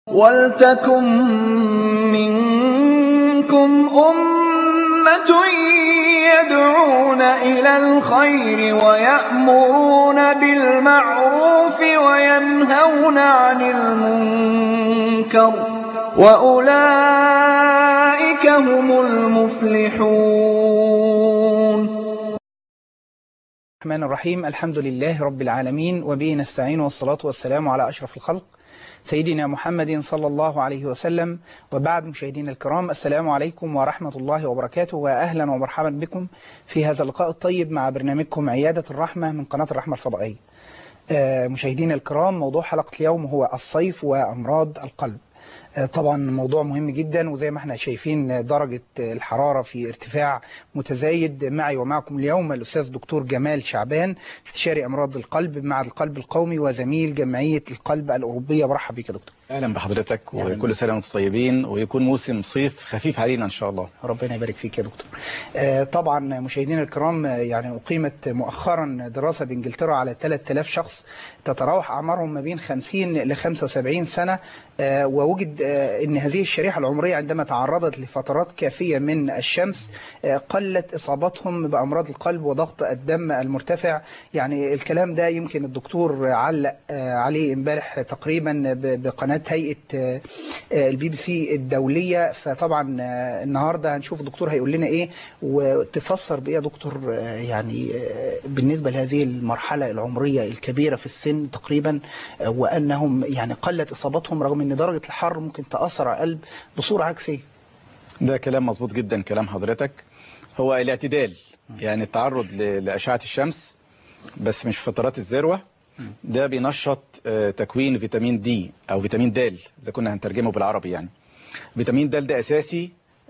وَلْتَكُن مِّنكُمْ أُمَّةٌ يَدْعُونَ إِلَى الْخَيْرِ وَيَأْمُرُونَ بِالْمَعْرُوفِ وَيَنْهَوْنَ عَنِ الْمُنكَرِ ۚ وَأُولَٰئِكَ هُمُ الْمُفْلِحُونَ الرحمن الرحيم الحمد لله رب العالمين وبه نستعين والصلاة والسلام على أشرف الخلق سيدنا محمد صلى الله عليه وسلم وبعد مشاهدينا الكرام السلام عليكم ورحمة الله وبركاته وأهلا ومرحبا بكم في هذا اللقاء الطيب مع برنامجكم عيادة الرحمة من قناة الرحمة الفضائية آه، مشاهدينا الكرام موضوع حلقة اليوم هو الصيف وأمراض القلب آه، طبعا موضوع مهم جدا وزي ما احنا شايفين درجة الحرارة في ارتفاع متزايد معي ومعكم اليوم الأستاذ الدكتور جمال شعبان استشاري أمراض القلب بمعهد القلب القومي وزميل جمعية القلب الأوروبية برحب بك يا دكتور اهلا بحضرتك يعني- وكل سنه وانتم طيبين ويكون موسم صيف خفيف علينا ان شاء الله ربنا يبارك فيك يا دكتور آه، طبعا مشاهدينا الكرام آه، يعني أقيمت مؤخرا دراسة بإنجلترا على 3000 شخص تتراوح أعمارهم ما بين 50 ل 75 سنة آه، ووجد آه، أن هذه الشريحة العمرية عندما تعرضت لفترات كافية من الشمس آه، قلت إصابتهم بأمراض القلب وضغط الدم المرتفع يعني الكلام ده يمكن الدكتور علق آه، عليه امبارح تقريبا ب- بقناة هيئة آه، آه، البي بي سي الدولية فطبعا آه، النهاردة هنشوف الدكتور هيقول لنا ايه وتفسر بايه يا دكتور آه، يعني آه، بالنسبة لهذه المرحلة العمرية الكبيرة في السن تقريبا آه، وانهم يعني قلت اصابتهم رغم ان درجة الحر ممكن تأثر على القلب بصورة عكسية ده كلام مظبوط جدا كلام حضرتك هو الاعتدال يعني التعرض ل- لاشعه الشمس بس مش في فترات الذروه ده بينشط آه، تكوين فيتامين دي او فيتامين د اذا كنا هنترجمه بالعربي يعني فيتامين د ده اساسي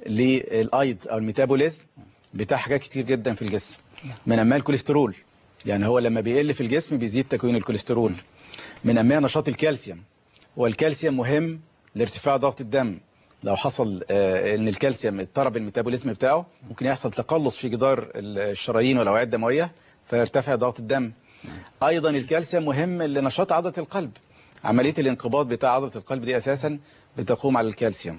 للايض او الميتابوليزم بتاع حاجات كتير جدا في الجسم من امال الكوليسترول يعني هو لما بيقل في الجسم بيزيد تكوين الكوليسترول من امال نشاط الكالسيوم والكالسيوم مهم لارتفاع ضغط الدم لو حصل آه، ان الكالسيوم اضطرب الميتابوليزم بتاعه ممكن يحصل تقلص في جدار الشرايين والاوعيه الدمويه فيرتفع ضغط الدم ايضا الكالسيوم مهم لنشاط عضله القلب عمليه الانقباض بتاع عضله القلب دي اساسا بتقوم على الكالسيوم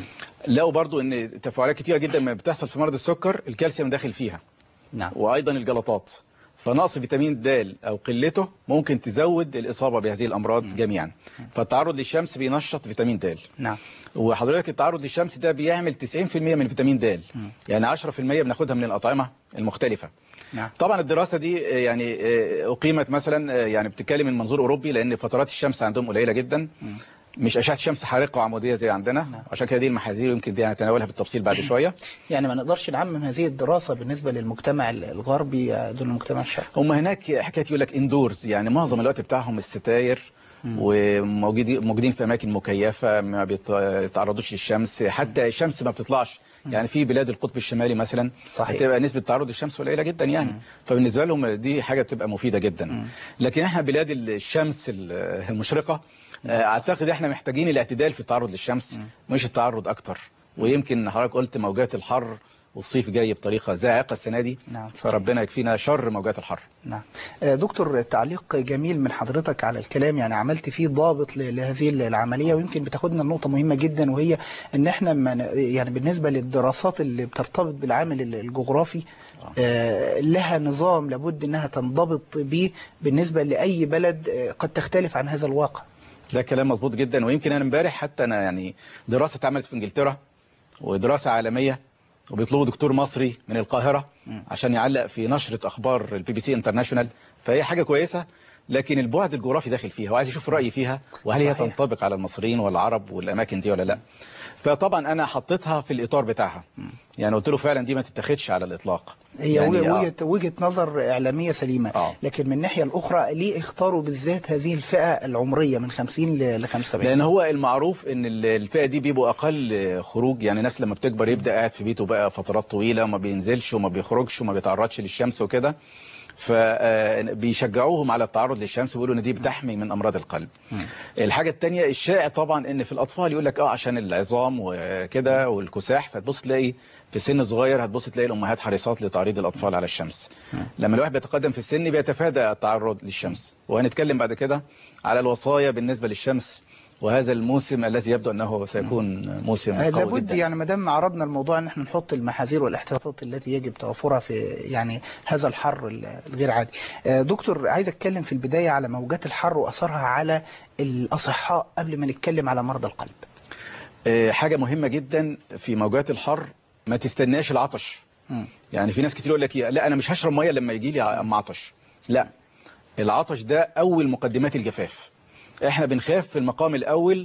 لقوا برضو ان تفاعلات كتيره جدا ما بتحصل في مرض السكر الكالسيوم داخل فيها نعم وايضا الجلطات فنقص فيتامين د او قلته ممكن تزود الاصابه بهذه الامراض جميعا فالتعرض للشمس بينشط فيتامين د نعم وحضرتك التعرض للشمس ده بيعمل 90% من فيتامين د يعني 10% بناخدها من الاطعمه المختلفه نعم طبعا الدراسه دي آه، يعني آه، اقيمت مثلا آه، يعني بتتكلم من منظور اوروبي لان فترات الشمس عندهم قليله جدا مش اشعه شمس حارقه وعموديه زي عندنا عشان كده دي المحاذير ويمكن دي هنتناولها بالتفصيل بعد شويه يعني ما نقدرش نعمم هذه الدراسة بالنسبة للمجتمع الغربي آه، دون المجتمع الشرقي هم هناك حكايه يقول لك اندورز يعني معظم الوقت بتاعهم الستاير وموجودين موجودين في اماكن مكيفه ما بيتعرضوش للشمس حتى الشمس ما بتطلعش يعني في بلاد القطب الشمالي مثلا صحيح. بتبقى نسبه تعرض الشمس قليله جدا يعني فبالنسبه لهم دي حاجه بتبقى مفيده جدا لكن احنا بلاد الشمس المشرقه آه، اعتقد احنا محتاجين الاعتدال في التعرض للشمس مش التعرض اكتر ويمكن حضرتك قلت موجات الحر والصيف جاي بطريقه زاعقه السنه دي نعم. فربنا يكفينا شر موجات الحر نعم آه، دكتور تعليق جميل من حضرتك على الكلام يعني عملت فيه ضابط ل- لهذه العملية ويمكن بتاخدنا لنقطة مهمة جدا وهي ان احنا ما ن- يعني بالنسبة للدراسات اللي بترتبط بالعامل ال- الجغرافي آه، لها نظام لابد انها تنضبط به بالنسبة لأي بلد آه، قد تختلف عن هذا الواقع ده كلام مظبوط جدا ويمكن انا امبارح حتى انا يعني دراسه اتعملت في انجلترا ودراسه عالميه وبيطلبوا دكتور مصري من القاهره عشان يعلق في نشره اخبار البي بي سي انترناشونال فهي حاجه كويسه لكن البعد الجغرافي داخل فيها وعايز يشوف رايي فيها وهل هي صحيح. تنطبق على المصريين والعرب والاماكن دي ولا لا فطبعا انا حطيتها في الاطار بتاعها يعني قلت له فعلا دي ما تتاخدش على الاطلاق هي يعني يعني آه. وجهة, وجهة نظر إعلامية سليمة آه. لكن من الناحية الأخرى ليه اختاروا بالذات هذه الفئة العمرية من 50 ل 75 لان هو المعروف ان ال- الفئه دي بيبقوا اقل خروج يعني ناس لما بتكبر يبدا قاعد في بيته بقى فترات طويله وما بينزلش وما بيخرجش وما بيتعرضش للشمس وكده فبيشجعوهم على التعرض للشمس ويقولوا ان دي بتحمي من امراض القلب. الحاجه الثانيه الشائع طبعا ان في الاطفال يقول لك اه عشان العظام وكده والكساح فتبص تلاقي في سن صغير هتبص تلاقي الامهات حريصات لتعريض الاطفال على الشمس. لما الواحد بيتقدم في السن بيتفادى التعرض للشمس وهنتكلم بعد كده على الوصايا بالنسبه للشمس وهذا الموسم الذي يبدو انه سيكون موسم آه، قوي لابد جدا يعني ما دام عرضنا الموضوع ان احنا نحط المحاذير والاحتياطات التي يجب توفرها في يعني هذا الحر ال- الغير عادي. آه، دكتور عايز اتكلم في البدايه على موجات الحر واثرها على الاصحاء قبل ما نتكلم على مرضى القلب. آه، حاجه مهمه جدا في موجات الحر ما تستناش العطش مم. يعني في ناس كتير يقول لك إيه، لا انا مش هشرب ميه لما يجي لي اما عطش لا العطش ده اول مقدمات الجفاف احنا بنخاف في المقام الاول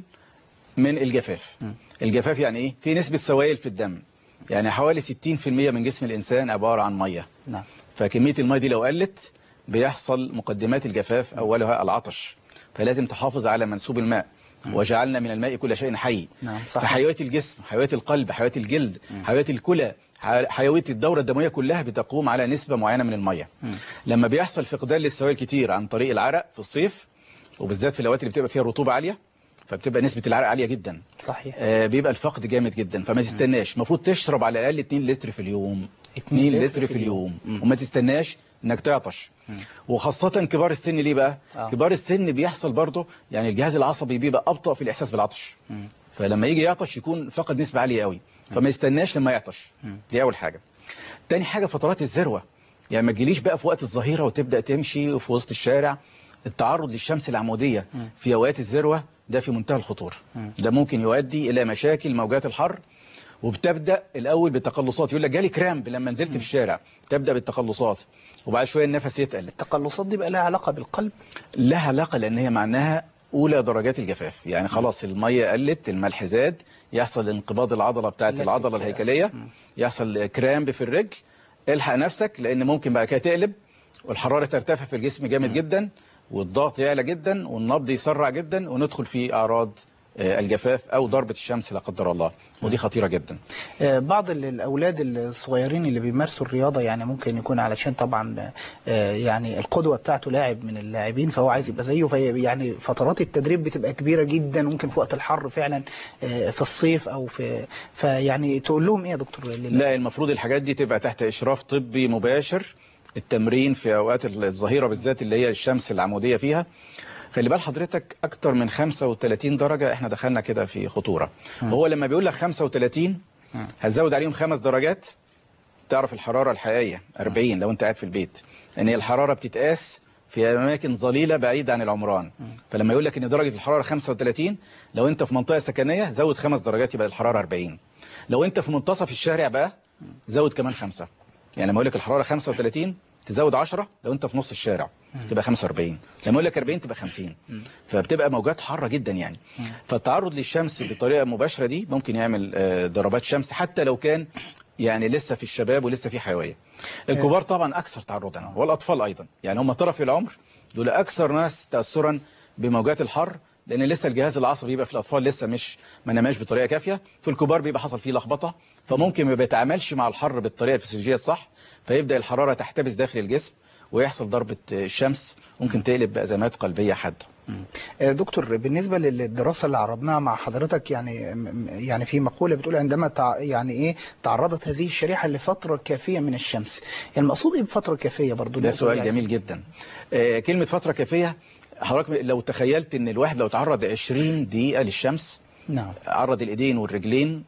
من الجفاف الجفاف يعني ايه في نسبه سوائل في الدم يعني حوالي 60% من جسم الانسان عباره عن ميه نعم. فكميه الميه دي لو قلت بيحصل مقدمات الجفاف اولها العطش فلازم تحافظ على منسوب الماء وجعلنا من الماء كل شيء حي نعم، صحيح. فحيوية الجسم حيوية القلب حيوية الجلد حيوية الكلى ح- حيوية الدورة الدموية كلها بتقوم على نسبة معينة من المية لما بيحصل فقدان للسوائل كتير عن طريق العرق في الصيف وبالذات في الأوقات اللي بتبقى فيها رطوبة عالية فبتبقى نسبة العرق عالية جدا صحيح. آه بيبقى الفقد جامد جدا فما تستناش المفروض تشرب على الأقل 2 لتر في اليوم 2 لتر في اليوم وما تستناش انك تعطش وخاصة كبار السن ليه بقى آه. كبار السن بيحصل برضه يعني الجهاز العصبي بيبقى أبطأ في الإحساس بالعطش فلما يجي يعطش يكون فقد نسبة عالية قوي فما يستناش لما يعطش دي أول حاجة تاني حاجة فترات الذروة يعني ما تجيليش بقى في وقت الظهيرة وتبدأ تمشي في وسط الشارع التعرض للشمس العمودية في أوقات الذروة ده في منتهى الخطورة ده ممكن يؤدي إلى مشاكل موجات الحر وبتبدا الاول بالتقلصات يقول لك جالي كرامب لما نزلت في الشارع تبدا بالتقلصات وبعد شويه النفس يتقل التقلصات دي بقى لها علاقه بالقلب لها علاقه لان هي معناها اولى درجات الجفاف يعني خلاص الميه قلت الملح زاد يحصل انقباض العضله بتاعت لاكتيك العضله أسيد. الهيكليه يحصل كرامب في الرجل الحق نفسك لان ممكن بعد كده تقلب والحراره ترتفع في الجسم جامد جدا والضغط يعلى جدا والنبض يسرع جدا وندخل في اعراض آه، الجفاف او ضربه الشمس لا قدر الله ودي خطيره جدا آه، بعض ال- الاولاد الصغيرين اللي بيمارسوا الرياضه يعني ممكن يكون علشان طبعا آه، يعني القدوه بتاعته لاعب من اللاعبين فهو عايز يبقى زيه في يعني فترات التدريب بتبقى كبيره جدا ممكن في وقت الحر فعلا آه، في الصيف او في فيعني تقول لهم ايه يا دكتور لل- لا المفروض الحاجات دي تبقى تحت إشراف طبي مباشر التمرين في أوقات الظهيرة بالذات اللي هي الشمس العمودية فيها خلي بال حضرتك أكتر من 35 درجة إحنا دخلنا كده في خطورة وهو لما بيقول لك 35 هتزود عليهم خمس درجات تعرف الحرارة الحقيقية 40 لو أنت قاعد في البيت لأن هي الحرارة بتتقاس في أماكن ظليلة بعيدة عن العمران فلما يقول لك إن درجة الحرارة 35 لو أنت في منطقة سكنية زود خمس درجات يبقى الحرارة 40 لو أنت في منتصف الشارع بقى زود كمان خمسة يعني لما يقول لك الحرارة 35 تزود 10 لو أنت في نص الشارع تبقى 45 لما يقول لك 40 تبقى 50 فبتبقى موجات حارة جدا يعني فالتعرض للشمس بطريقة مباشرة دي ممكن يعمل آه، ضربات شمس حتى لو كان يعني لسه في الشباب ولسه في حيوية الكبار طبعا أكثر تعرضا والأطفال أيضا يعني هم طرف العمر دول أكثر ناس تأثرا بموجات الحر لأن لسه الجهاز العصبي يبقى في الأطفال لسه مش ما نماش بطريقة كافية في الكبار بيبقى حصل فيه لخبطة فممكن ما بيتعاملش مع الحر بالطريقة الفسيولوجية الصح فيبدأ الحرارة تحتبس داخل الجسم ويحصل ضربة الشمس ممكن تقلب بأزمات قلبية حادة آه، دكتور بالنسبة للدراسة اللي عرضناها مع حضرتك يعني م- يعني في مقولة بتقول عندما تع يعني ايه تعرضت هذه الشريحة لفترة كافية من الشمس يعني المقصود ايه بفترة كافية برضو ده النقطة سؤال دي عايز- جميل جدا آه، كلمة فترة كافية حضرتك لو تخيلت ان الواحد لو تعرض 20 دقيقة للشمس نعم عرض الايدين والرجلين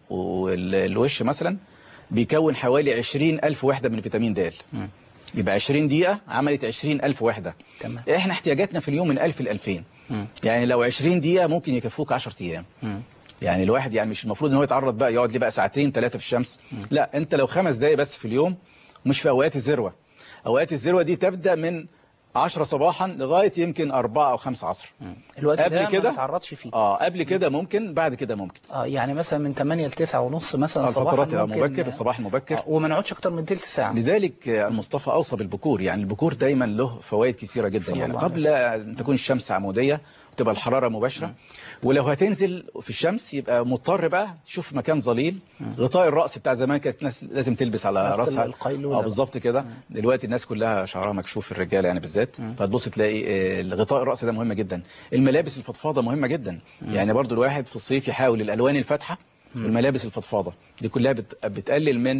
والوش مثلا بيكون حوالي 20 ألف وحدة من فيتامين د يبقى 20 دقيقة عملت 20 ألف وحدة تمام. احنا احتياجاتنا في اليوم من 1000 ل 2000 يعني لو 20 دقيقة ممكن يكفوك 10 أيام يعني الواحد يعني مش المفروض ان هو يتعرض بقى يقعد ليه بقى ساعتين ثلاثة في الشمس لا انت لو خمس دقايق بس في اليوم مش في اوقات الذروة اوقات الذروة دي تبدأ من 10 صباحا لغاية يمكن 4 او 5 عصر الوقت قبل ده ما كده نتعرضش فيه اه قبل كده ممكن بعد كده ممكن اه يعني مثلا من 8 ل 9 ونص مثلا صباحا الفترات ممكن- مبكر الصباح المبكر آه، وما نقعدش اكتر من تلت ساعة لذلك المصطفى اوصى بالبكور يعني البكور دايما له فوائد كثيره جدا صلى يعني الله عليه قبل ان تكون الشمس عموديه وتبقى الحراره مباشره ولو هتنزل في الشمس يبقى مضطر بقى تشوف مكان ظليل غطاء الراس بتاع زمان كانت الناس لازم تلبس على عرفت راسها القيلولة اه بالظبط كده دلوقتي الناس كلها شعرها مكشوف الرجاله يعني بالذات فتبص تلاقي آه، غطاء الراس ده مهم جدا الملابس الفضفاضه مهمه جدا يعني برضو الواحد في الصيف يحاول الالوان الفاتحه والملابس الفضفاضه دي كلها بت- بتقلل من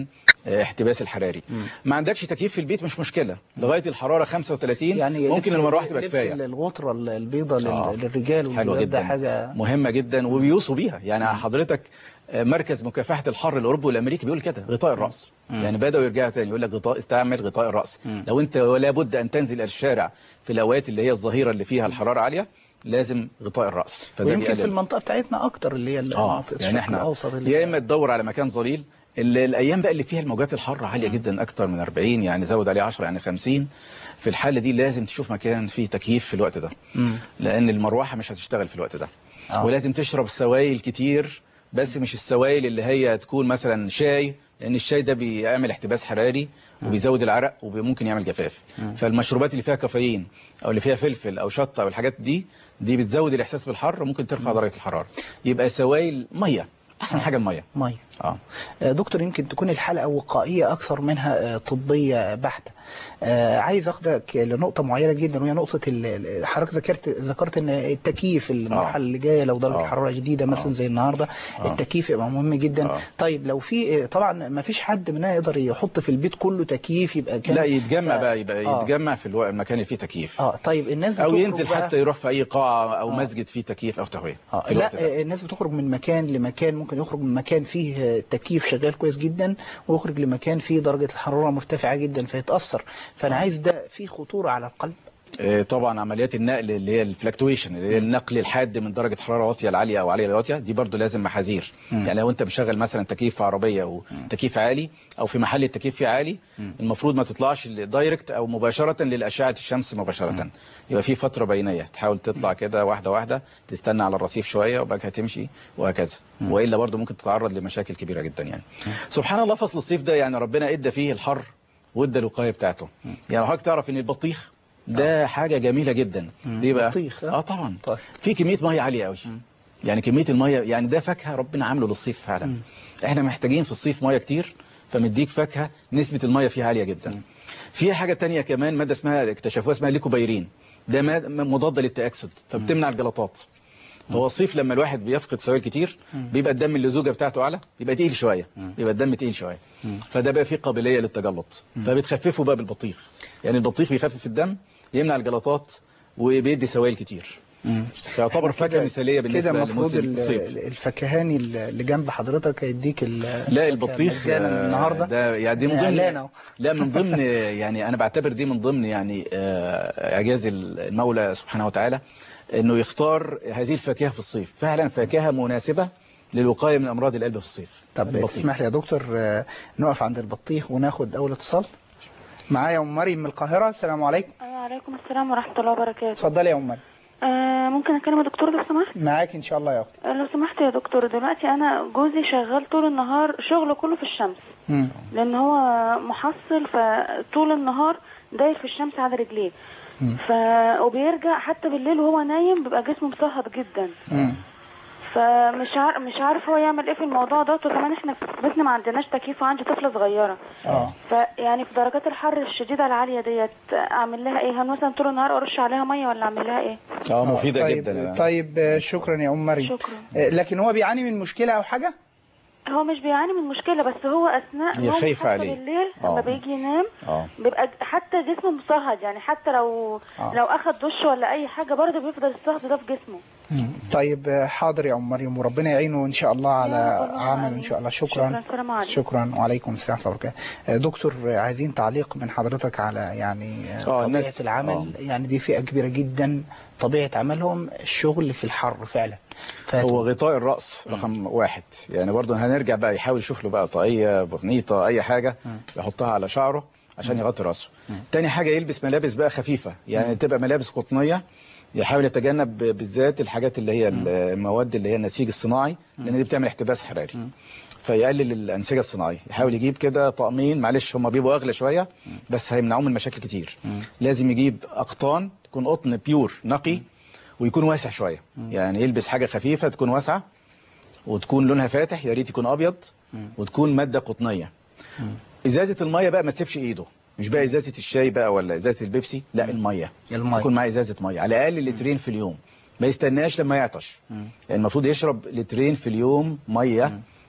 آه، احتباس الحراري ما عندكش تكييف في البيت مش مشكله لغايه الحراره 35 يعني ممكن لبس- المروحه تبقى لبس كفايه الغطره البيضاء لل- آه. للرجال حلوة والولاد ده جدا حاجه مهمة جدا وبيوصوا بيها يعني حضرتك آه، مركز مكافحة الحر الأوروبي والأمريكي بيقول كده غطاء الرأس يعني بدأوا يرجعوا تاني يقول لك غطاء استعمل غطاء الرأس لو أنت ولا بد أن تنزل إلى الشارع في الأوقات اللي هي الظهيرة اللي فيها الحرارة عالية لازم غطاء الرأس فده ويمكن في بيقلل. المنطقه بتاعتنا اكتر اللي هي اه المناطق يعني الشرق احنا الاوسط اللي يا اما تدور على مكان ظليل ال- الايام بقى اللي فيها الموجات الحاره عاليه جدا اكتر من 40 يعني زود عليه 10 يعني 50 في الحاله دي لازم تشوف مكان فيه تكييف في الوقت ده لان المروحه مش هتشتغل في الوقت ده آه. ولازم تشرب سوائل كتير بس مش السوائل اللي هي تكون مثلا شاي لان الشاي ده بيعمل احتباس حراري وبيزود العرق وممكن يعمل جفاف فالمشروبات اللي فيها كافيين او اللي فيها فلفل او شطه او الحاجات دي دي بتزود الاحساس بالحر وممكن ترفع درجه الحراره يبقى سوائل ميه احسن حاجه الميه ميه اه آه، دكتور يمكن تكون الحلقة وقائية أكثر منها آه، طبية بحتة آه، عايز أخدك لنقطة معينة جدا وهي نقطة ال- ال- حضرتك ذكرت ذكرت إن التكييف المرحلة اللي جاية لو درجة آه. الحرارة شديدة مثلا زي النهاردة التكييف يبقى مهم جدا آه. طيب لو في آه، طبعا ما فيش حد مننا يقدر يحط في البيت كله تكييف يبقى كان لا يتجمع ف- بقى يبقى آه. يتجمع في الوقت المكان اللي فيه تكييف اه طيب الناس او بتخرج ينزل بقى- حتى يروح في اي قاعه او مسجد فيه تكييف او تهويه اه في الوقت لا ده آه، الناس بتخرج من مكان لمكان ممكن يخرج من مكان فيه آه، تكييف شغال كويس جدا ويخرج لمكان فيه درجة الحرارة مرتفعة جدا فيتأثر فأنا عايز ده فيه خطورة على القلب آه، طبعا عمليات النقل اللي هي الفلكتويشن اللي هي النقل الحاد من درجه حراره واطيه لعاليه او عاليه لواطيه دي برضو لازم محاذير يعني لو انت مشغل مثلا تكييف في عربيه وتكييف عالي او في محل التكييف فيه عالي المفروض ما تطلعش دايركت او مباشره للاشعه الشمس مباشره يبقى في فتره بينيه تحاول تطلع كده واحده واحده تستنى على الرصيف شويه وبعد كده تمشي وهكذا والا برضو ممكن تتعرض لمشاكل كبيره جدا يعني سبحان الله فصل الصيف ده يعني ربنا ادى فيه الحر وادى الوقايه بتاعته يعني حضرتك تعرف ان البطيخ ده حاجه جميله جدا ليه بقى بطيخ، آه. اه طبعا طيب. في كميه ميه عاليه قوي يعني كميه الميه يعني ده فاكهه ربنا عامله للصيف فعلا احنا محتاجين في الصيف ميه كتير فمديك فاكهه نسبه الميه فيها عاليه جدا في حاجه تانية كمان ماده اسمها اكتشفوها اسمها ليكوبيرين ده مادة مضاده للتاكسد فبتمنع الجلطات هو الصيف لما الواحد بيفقد سوائل كتير بيبقى الدم اللزوجه بتاعته اعلى بيبقى تقيل شويه بيبقى الدم تقيل شويه فده بقى فيه قابليه للتجلط فبتخففه بقى بالبطيخ يعني البطيخ بيخفف الدم يمنع الجلطات وبيدي سوائل كتير فيعتبر إحنا فاكهه مثاليه كده بالنسبه المفروض لموسم ال- الصيف الفكهاني اللي جنب حضرتك هيديك ال- لا البطيخ مجانا آه، النهارده ده يعني دي من إعلان ضمن أهو. لا من ضمن يعني انا بعتبر دي من ضمن يعني آه، اعجاز المولى سبحانه وتعالى انه يختار هذه الفاكهه في الصيف فعلا فاكهه مناسبه للوقايه من امراض القلب في الصيف طب البطيخ. تسمح لي يا دكتور آه، نقف عند البطيخ وناخد اول اتصال معايا ام مريم من القاهره السلام عليكم أيوة عليكم السلام ورحمة الله وبركاته اتفضلي يا ام مريم آه ممكن أكلم الدكتور لو سمحت معاك ان شاء الله يا اختي آه لو سمحت يا دكتور دلوقتي أنا جوزي شغال طول النهار شغله كله في الشمس مم. لأن هو محصل فطول النهار داير في الشمس على رجليه ف... وبيرجع حتى بالليل وهو نايم بيبقى جسمه مسهط جدا مم. فمش عارف مش عارف هو يعمل ايه في الموضوع ده وكمان احنا في بيتنا ما عندناش تكييف وعندي طفله صغيره اه فيعني في درجات الحر الشديده العاليه ديت اعمل لها ايه هل مثلا طول النهار ارش عليها ميه ولا اعمل لها ايه اه مفيده طيب جدا طيب آه، شكرا يا ام مريم شكرا. آه، لكن هو بيعاني من مشكله او حاجه هو مش بيعاني من مشكله بس هو اثناء هي نومه خايفة حتى عليه. بالليل آه. لما بيجي ينام اه بيبقى حتى جسمه مصهد يعني حتى لو آه. لو اخد دش ولا اي حاجه برضه بيفضل الصهد ده في جسمه مم. طيب آه، حاضر يا ام مريم وربنا يعينه ان شاء الله على يا رب اللهم عمل ان آمين. شاء الله شكرا، شكرا السلام عليكم. شكرا وعليكم السلام ورحمه الله وبركاته آه، دكتور آه، عايزين تعليق من حضرتك على يعني آه، آه، طبيعه الناس- العمل آه. يعني دي فئه كبيره جدا طبيعه عملهم الشغل في الحر فعلا فاتوا. هو غطاء الراس رقم واحد يعني برضه هنرجع بقى يحاول يشوف له بقى طاقيه بطنيطه اي حاجه يحطها على شعره عشان يغطي راسه تاني حاجه يلبس ملابس بقى خفيفه يعني تبقى ملابس قطنيه يحاول يتجنب بالذات الحاجات اللي هي المواد اللي هي النسيج الصناعي لان دي بتعمل احتباس حراري فيقلل الانسجه الصناعيه يحاول يجيب كده طقمين معلش هم بيبقوا اغلى شويه بس هيمنعوه من مشاكل كتير لازم يجيب اقطان تكون قطن بيور نقي ويكون واسع شويه يعني يلبس حاجه خفيفه تكون واسعه وتكون لونها فاتح يا ريت يكون ابيض وتكون ماده قطنيه ازازه الميه بقى ما تسيبش ايده مش بقى ازازه الشاي بقى ولا ازازه البيبسي لا الميه المية. يكون معاه ازازه ميه على الاقل لترين في اليوم ما يستناش لما يعطش يعني المفروض يشرب لترين في اليوم ميه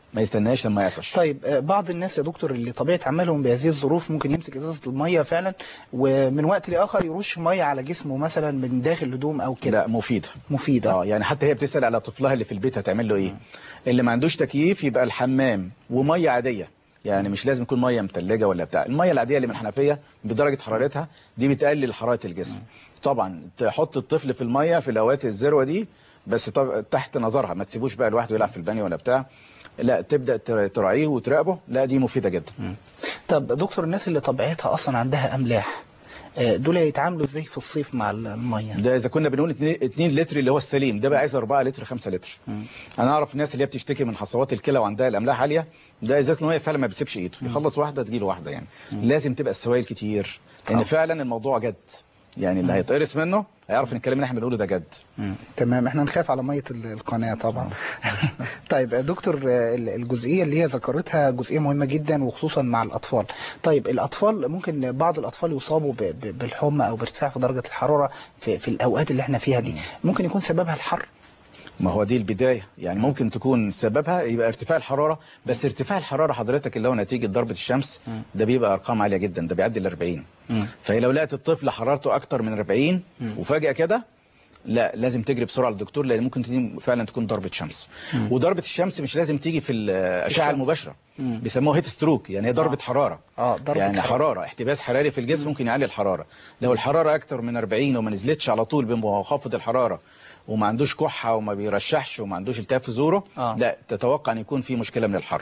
ما يستناش لما يعطش طيب آه، بعض الناس يا دكتور اللي طبيعه عملهم بهذه الظروف ممكن يمسك ازازه الميه فعلا ومن وقت لاخر يرش ميه على جسمه مثلا من داخل هدوم او كده لا مفيده مفيده اه يعني حتى هي بتسال على طفلها اللي في البيت هتعمل له ايه اللي ما عندوش تكييف يبقى الحمام وميه عاديه يعني مش لازم يكون ميه متلجه ولا بتاع الميه العاديه اللي من الحنفيه بدرجه حرارتها دي بتقلل حراره الجسم طبعا تحط الطفل في الميه في الاوقات الذروه دي بس طب تحت نظرها ما تسيبوش بقى لوحده يلعب في البانيو ولا بتاع لا تبدا تر- تراعيه وتراقبه لا دي مفيده جدا طب دكتور الناس اللي طبيعتها اصلا عندها املاح آه، دول يتعاملوا ازاي في الصيف مع الميه ده اذا كنا بنقول 2 لتر اللي هو السليم ده بقى عايز 4 لتر 5 لتر انا اعرف الناس اللي هي بتشتكي من حصوات الكلى وعندها الاملاح عاليه ده ازازه الميه فعلا ما بيسيبش ايده يخلص واحده تجي له واحده يعني لازم تبقى السوائل كتير لان فعلا الموضوع جد يعني اللي هيتقرص منه هيعرف ان الكلام اللي احنا بنقوله ده جد مم. تمام احنا نخاف على ميه ال- القناه طبعا طيب يا دكتور آه، ال- الجزئيه اللي هي ذكرتها جزئيه مهمه جدا وخصوصا مع الاطفال طيب الاطفال ممكن بعض الاطفال يصابوا ب- ب- بالحمى او بارتفاع في درجه الحراره في, في الاوقات اللي احنا فيها دي ممكن يكون سببها الحر ما هو دي البداية يعني ممكن تكون سببها يبقى ارتفاع الحرارة بس ارتفاع الحرارة حضرتك اللي هو نتيجة ضربة الشمس ده بيبقى أرقام عالية جدا ده بيعدي ال 40 فهي لو لقت الطفل حرارته أكتر من 40 وفجأة كده لا لازم تجري بسرعة للدكتور لأن ممكن تدي فعلا تكون ضربة شمس وضربة الشمس مش لازم تيجي في الأشعة المباشرة بيسموها هيت ستروك يعني هي ضربة حرارة آه، ضربة يعني حرارة. حرارة احتباس حراري في الجسم ممكن يعلي الحرارة لو الحرارة أكتر من 40 وما نزلتش على طول بمنخفض الحرارة وما عندوش كحة وما بيرشحش وما عندوش التهاب في زوره آه. لا تتوقع أن يكون في مشكلة من الحر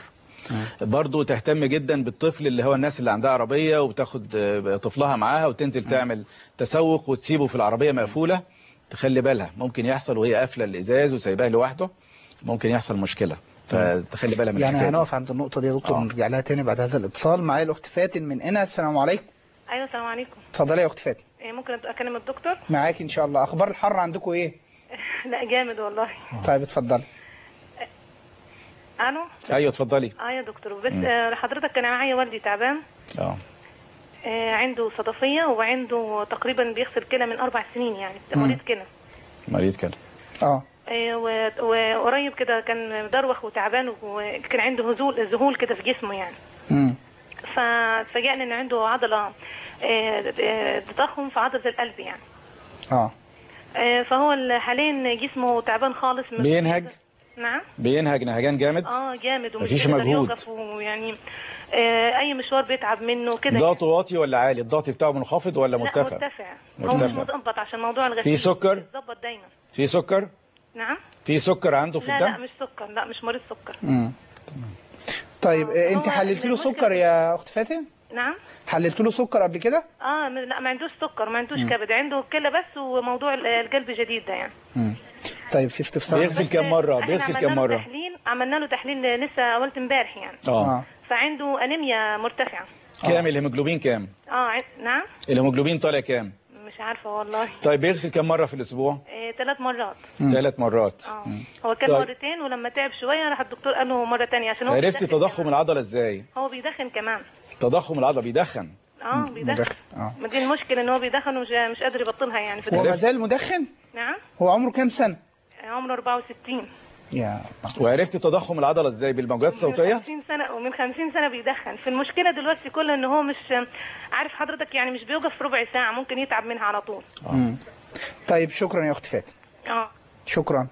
برضو تهتم جدا بالطفل اللي هو الناس اللي عندها عربية وبتاخد آه، طفلها معاها وتنزل تعمل تسوق وتسيبه في العربية مقفولة تخلي بالها ممكن يحصل وهي قافلة الإزاز وسايباه لوحده ممكن يحصل مشكلة فتخلي بالها من يعني الحكاية دي. هنقف عند النقطه دي يا دكتور آه. ونرجع لها تاني بعد هذا الاتصال معايا الاخت فاتن من هنا السلام عليكم ايوه السلام عليكم اتفضلي يا اخت فاتن إيه، ممكن اكلم الدكتور معاكي ان شاء الله اخبار الحر عندكم ايه لا جامد والله طيب اتفضلي الو أيوة اتفضلي اه يا دكتور بس آه، حضرتك كان معايا والدي تعبان اه آه، عنده صدفيه وعنده تقريبا بيغسل كلى من اربع سنين يعني مريض كلى مريض كده اه آه، و- وقريب كده كان دروخ وتعبان وكان عنده هزول ذهول كده في جسمه يعني امم فاتفاجئنا ان عنده عضله آه، آه، تضخم في عضله القلب يعني اه آه، فهو ال- حاليا جسمه تعبان خالص من بينهج؟ نعم بينهج نهجان جامد اه جامد ومش مفيش بيقدر مجهود. يوقف ويعني آه اي مشوار بيتعب منه كده ضغطه واطي ولا عالي الضغط بتاعه منخفض ولا لا مرتفع مرتفع هو مرتفع. مش متظبط عشان موضوع الغسيل في سكر؟ بيتظبط دايما في سكر نعم في سكر عنده في لا لا الدم مش سكر لا مش مريض سكر امم طيب آه، انت هو حللت له المشكلة سكر يا اخت فاتن نعم حللت له سكر قبل كده اه م- لا ما عندوش سكر ما عندوش كبد عنده كلى بس وموضوع ال- القلب جديد ده يعني امم طيب في استفسار بيغسل بس كم مرة؟ إحنا بيغسل عملنا كم له مرة؟ تحليل عملنا له تحليل لسه اولت امبارح يعني اه اه فعنده انيميا مرتفعه كام الهيموجلوبين كام اه عن- نعم الهيموجلوبين طالع كام مش عارفه والله طيب بيغسل كم مرة في الأسبوع آه ثلاث مرات ثلاث مرات اه هو كان طيب. مرتين ولما تعب شويه راح الدكتور قال له مره تانية عشان هو عرفتي بيدخن تضخم كمان. العضلة ازاي هو بيدخن كمان تضخم العضلة بيدخن اه بيدخن مدخن اه ما دي المشكله ان هو بيدخن ومش مش قادر يبطلها يعني في هو ما الدنيا. زال مدخن نعم هو عمره كام سنه عمره 64 يا وعرفتي تضخم العضلة ازاي بالموجات من الصوتية 50 سنه ومن 50 سنه بيدخن في المشكله دلوقتي كلها ان هو مش عارف حضرتك يعني مش بيوقف في ربع ساعه ممكن يتعب منها على طول مم. طيب شكرا يا اخت فاتن اه شكرا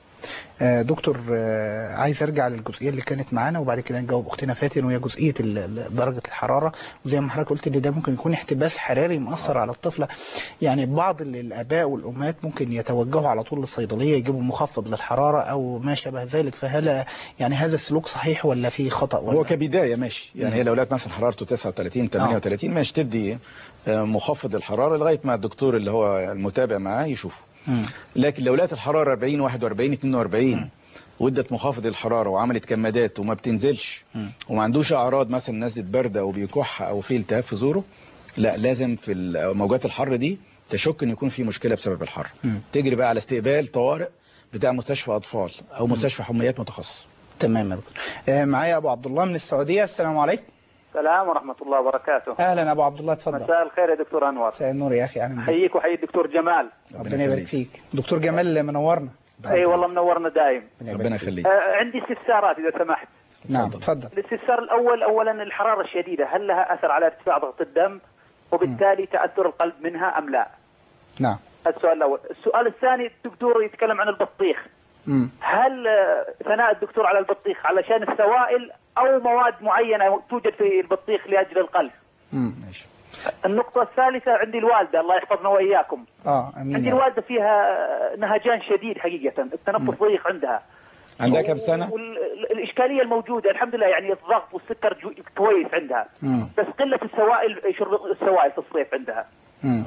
آه، دكتور آه، عايز ارجع للجزئيه اللي كانت معانا وبعد كده نجاوب اختنا فاتن وهي جزئيه ال- ال- درجه الحراره وزي ما حضرتك قلت ان ده ممكن يكون احتباس حراري مأثر على الطفله يعني بعض ال- الاباء والامهات ممكن يتوجهوا على طول للصيدليه يجيبوا مخفض للحراره او ما شابه ذلك فهل يعني هذا السلوك صحيح ولا في خطا ولا هو كبداية ماشي يعني هي لو لقت مثلا حرارته 39 38 ماشي تدي آه، مخفض الحرارة لغاية ما الدكتور اللي هو المتابع معاه يشوفه لكن لو لقت الحرارة 40 41 42 وادت مخفض الحرارة وعملت كمادات وما بتنزلش وما عندوش أعراض مثلا نزلة برد أو بيكح أو في التهاب في زوره لا لازم في ال- موجات الحر دي تشك ان يكون في مشكله بسبب الحر تجري بقى على استقبال طوارئ بتاع مستشفى اطفال او مستشفى حميات متخصص تمام يا دكتور آه، معايا ابو عبد الله من السعوديه السلام عليكم السلام ورحمة الله وبركاته اهلا ابو عبد الله اتفضل مساء الخير يا دكتور أنور مساء النور يا اخي اهلا بك حييك وحيي الدكتور جمال ربنا يبارك فيك دكتور جمال منورنا أي والله منورنا دايم ربنا يخليك آه عندي استفسارات إذا سمحت نعم اتفضل الاستفسار الاول اولا الحراره الشديده هل لها اثر على ارتفاع ضغط الدم وبالتالي تاثر القلب منها ام لا؟ نعم السؤال الاول، السؤال الثاني الدكتور يتكلم عن البطيخ مم. هل آه، ثناء الدكتور على البطيخ علشان السوائل او مواد معينه توجد في البطيخ لاجل القلب؟ ماشي النقطة الثالثة عندي الوالدة الله يحفظنا وإياكم اه امين عندي يا رب. الوالدة فيها نهجان شديد حقيقة التنفس ضيق عندها عندها كام سنه؟ والإشكالية الموجودة الحمد لله يعني الضغط والسكر جو- كويس عندها بس قلة السوائل شرب السوائل في الصيف عندها مم.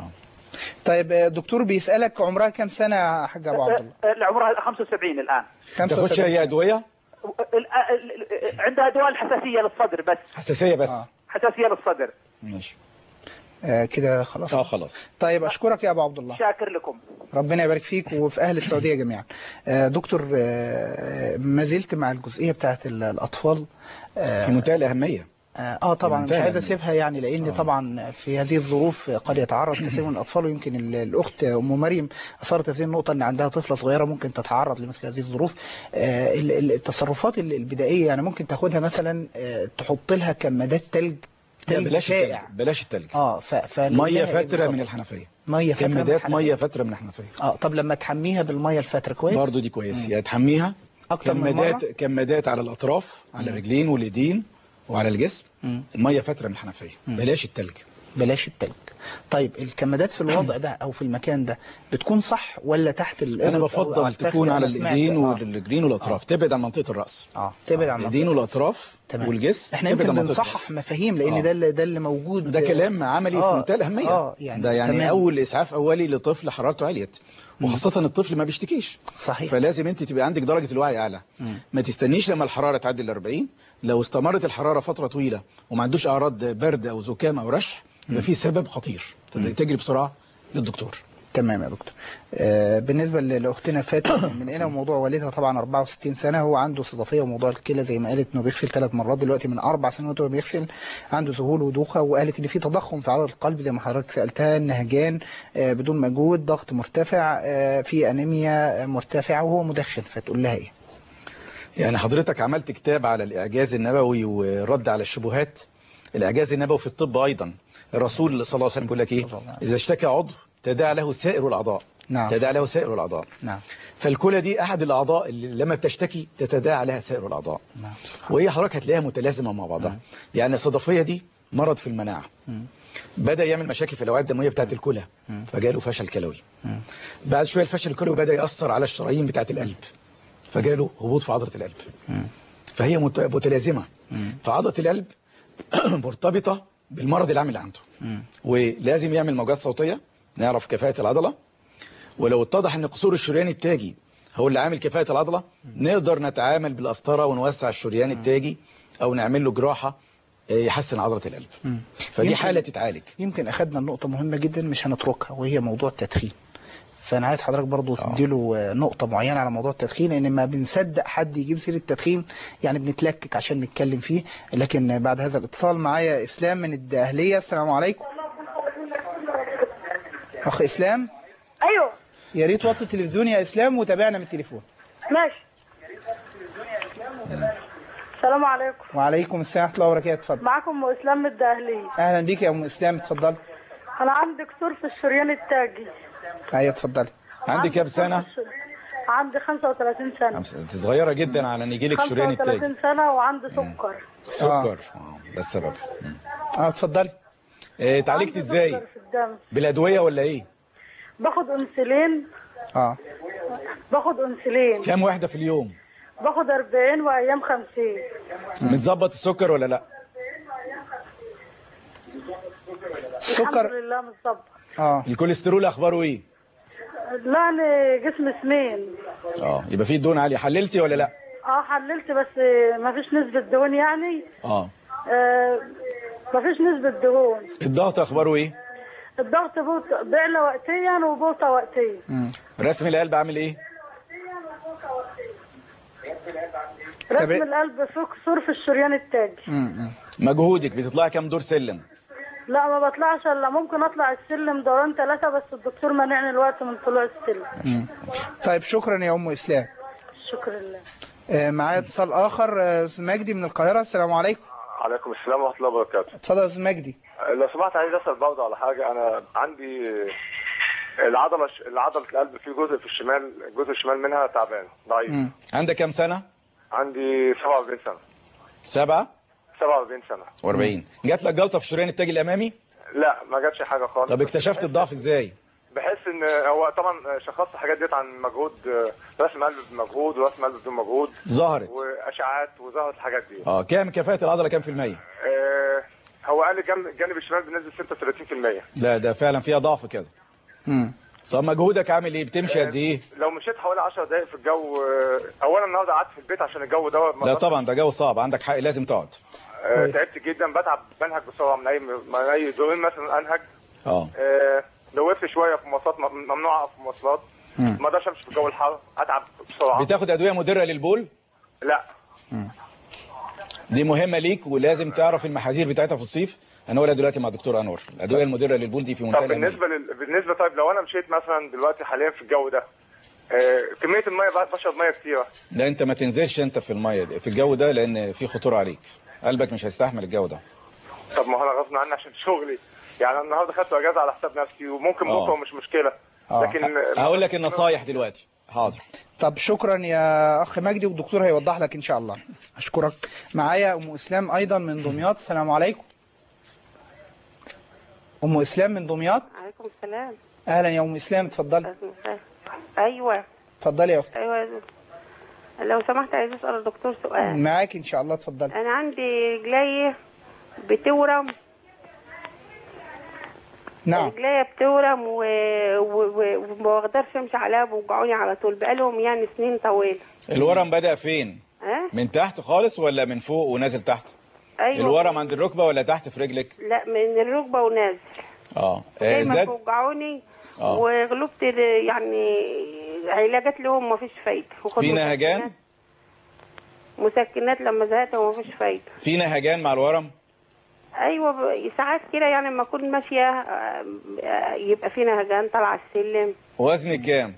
طيب آه، دكتور بيسألك عمرها كام سنة يا حاج أبو عبد الله؟ اللي عمرها 75 الآن تاخدش 75 اي ادويه؟ ال- ال- ال- عندها دواء الحساسية للصدر بس حساسيه بس آه. حساسية للصدر ماشي آه كده خلاص اه خلاص طيب أشكرك يا أبو عبد الله شاكر لكم ربنا يبارك فيك وفي أهل السعودية جميعا آه دكتور آه ما زلت مع الجزئية بتاعت ال- الأطفال في منتهى الاهميه اه آه، طبعا مش منتهى عايز يعني. اسيبها يعني لان طبعا في هذه الظروف قد يتعرض كثير من الاطفال ويمكن ال- الاخت ام مريم اثارت هذه النقطه ان عندها طفله صغيره ممكن تتعرض لمثل هذه الظروف آه ال- ال- التصرفات ال- البدائيه يعني ممكن تاخدها مثلا آه تحط لها كمادات ثلج لا ثلج بلاش شائع التلج بلاش التلج اه ف ف ميه فتره من الحنفيه ميه فتره من كمادات الحنفية. ميه فتره من الحنفيه اه طب لما تحميها بالميه الفتره كويس برضه دي كويس يعني تحميها أكتر من كمادات مرة؟ كمادات على الاطراف على الرجلين والايدين وعلى الجسم الميه فتره من الحنفيه بلاش التلج بلاش التلج طيب الكمادات في الوضع ده او في المكان ده بتكون صح ولا تحت الإبط انا أو بفضل على الفخذ؟ تكون على أنا سمعت- الايدين آه. والرجلين والاطراف تبعد عن منطقه الراس اه تبعد عن الايدين منطقة والاطراف تمام. والجسم احنا تبعد يمكن عن منطقة بنصحح الرأس. مفاهيم لان آه. ده اللي ده اللي موجود ده كلام عملي في آه، منتهى الاهميه اه يعني ده يعني تمام. اول اسعاف اولي لطفل حرارته عليت وخاصه الطفل ما بيشتكيش صحيح. فلازم انت تبقى عندك درجه الوعي اعلى ما تستنيش لما الحراره تعدي ال 40 لو استمرت الحراره فتره طويله وما عندوش اعراض برد او زكام او رشح يبقى في سبب خطير تجري بسرعه للدكتور تمام يا دكتور آه بالنسبه ل- لاختنا فاتن من هنا وموضوع والدها طبعا 64 سنه هو عنده صدفيه وموضوع الكلى زي ما قالت انه بيغسل ثلاث مرات دلوقتي من اربع سنوات وهو بيغسل عنده ذهول ودوخه وقالت ان في تضخم في عضله القلب زي ما حضرتك سالتها نهجان آه بدون مجهود ضغط مرتفع آه في انيميا مرتفعه وهو مدخن فتقول لها ايه؟ يعني حضرتك عملت كتاب على الإعجاز النبوي ورد على الشبهات الإعجاز النبوي في الطب أيضا الرسول صلى الله عليه وسلم بيقول لك إيه صلى الله عليه وسلم. إذا اشتكى عضو تداعى له سائر الأعضاء نعم. تداعى له سائر الأعضاء نعم. فالكلى دي أحد الأعضاء اللي لما بتشتكي تتداعى لها سائر الأعضاء نعم. وهي حضرتك هتلاقيها متلازمة مع بعضها يعني الصدفية دي مرض في المناعة بدأ يعمل مشاكل في الأوعية الدموية بتاعت الكلى فجاله فشل كلوي بعد شوية الفشل الكلوي بدأ يأثر على الشرايين بتاعت القلب فجاله هبوط في عضلة القلب فهي مت- متلازمة فعضلة القلب مرتبطة بالمرض العام اللي عنده ولازم يعمل موجات صوتية نعرف كفاءة العضلة ولو اتضح ان قصور الشريان التاجي هو اللي عامل كفاءة العضلة نقدر نتعامل بالقسطرة ونوسع الشريان التاجي او نعمل له جراحة آه، يحسن عضلة القلب فدي يمكن- حالة تتعالج يمكن اخذنا النقطة مهمة جدا مش هنتركها وهي موضوع التدخين فانا عايز حضرتك برضو تديله آه، نقطة معينة على موضوع التدخين لان ما بنصدق حد يجيب سيرة التدخين يعني بنتلكك عشان نتكلم فيه لكن بعد هذا الاتصال معايا اسلام من الدقهلية السلام عليكم اخ اسلام ايوه يا ريت وطي التلفزيون يا اسلام وتابعنا من التليفون ماشي السلام عليكم وعليكم السلام ورحمة الله وبركاته اتفضل معاكم ام اسلام من الدقهلية اهلا بيك يا ام اسلام اتفضل انا عندي كسور في الشريان التاجي ايوه اتفضل عندك كام كسور سنة؟ في الشر- عندي 35 سنة انت صغيرة جدا على ان يجيلك شريان التاجي 35 سنة وعندي سكر سكر آه، ده السبب مم. اه اتفضلي آه، اتعالجت عندي ازاي سكر في الدم بالادوية ولا ايه باخد انسولين اه باخد انسولين كام واحدة في اليوم باخد 40 وايام 50 متظبط السكر ولا لا الحمد سكر لله متظبط اه الكوليسترول اخباره ايه لا انا جسمي سمين اه يبقى في دهون عالية حللتي ولا لا اه حللت بس ما فيش نسبة دهون يعني اه آه ما فيش نسبة دهون الضغط اخباره ايه الضغط بوط- بيعلى وقتيا وبوطى وقتيا رسم القلب عامل ايه رسم طب- القلب فيه كسور في الشريان التاجي مجهودك بتطلعي كام دور سلم لا ما بطلعش الا ممكن اطلع السلم دوران ثلاثة بس الدكتور منعني الوقت من طلوع السلم طيب شكرا يا ام اسلام شكرا لله آه، معايا اتصال اخر آه، استاذ مجدي من القاهره السلام عليكم عليكم السلام ورحمه الله وبركاته اتفضل يا استاذ مجدي لو سمحت عايز اسال برضه على حاجه انا عندي العضله العضله القلب في جزء في الشمال الجزء الشمال منها تعبان ضعيف مم. عندك كام سنه عندي 47 سنه سبعة 47 سنه و40 جات لك جلطه في الشريان التاجي الامامي لا ما جاتش حاجه خالص طب اكتشفت الضعف ازاي بحس ان هو طبعا شخصت الحاجات ديت عن مجهود رسم قلب بمجهود ورسم قلب بدون مجهود ظهرت واشعاعات وظهرت الحاجات دي اه كام كفاءه العضله كام في الميه آه، هو قال لي جنب الجانب الشمال بنسبه 36% لا ده فعلا فيها ضعف كده مم. طب مجهودك عامل ايه بتمشي قد ايه لو مشيت حوالي 10 دقائق في الجو آه، اولا النهارده قعدت في البيت عشان الجو دوت لا طبعا ده جو صعب عندك حق لازم تقعد آه، كويس. تعبت جدا بتعب بنهج بسرعه من اي من اي دورين مثلا انهج اه آه، لو وقفت شويه في مواصلات م- ممنوع اقف في مواصلات ما اقدرش امشي في الجو الحار اتعب بسرعه بتاخد ادويه مدره للبول لا دي مهمه ليك ولازم تعرف المحاذير بتاعتها في الصيف هنقولها دلوقتي مع دكتور انور الادويه المدره للبول دي في منتهى طب الأهمية. بالنسبه لل... بالنسبه طيب لو انا مشيت مثلا دلوقتي حاليا في الجو ده آه، كميه الميه بقى بشرب ميه كتيره لا انت ما تنزلش انت في الميه دي في الجو ده لان في خطوره عليك قلبك مش هيستحمل الجو ده طب ما هو انا غصب عني عشان شغلي يعني أنا النهارده خدت اجازه على حساب نفسي وممكن آه. بكره مش مشكله آه. لكن هقول لك النصايح دلوقتي حاضر طب شكرا يا اخ مجدي والدكتور هيوضح لك ان شاء الله اشكرك معايا ام اسلام ايضا من دمياط السلام عليكم ام اسلام من دمياط عليكم السلام اهلا يا ام اسلام اتفضلي ايوه اتفضلي يا اختي ايوه يا دكتور. لو سمحت عايز اسال الدكتور سؤال معاك ان شاء الله اتفضلي انا عندي رجلي بتورم نعم رجلي بتورم و... و... و... وما بقدرش امشي عليها بوجعوني على طول بقالهم يعني سنين طويله الورم بدا فين ها من تحت خالص ولا من فوق ونازل تحت ايوه الورم عند الركبه ولا تحت في رجلك لا من الركبه ونازل اه آه، دايما زاد بوجعوني آه. وغلبت يعني علاجات لهم ما فيش فايده وخد في نهجان مسكنات- مسكنات لما زهقت وما فيش فايده في نهجان مع الورم ايوه ب- ساعات كده يعني لما اكون ماشيه آه، آه، يبقى في نهجان طالعه السلم وزنك كام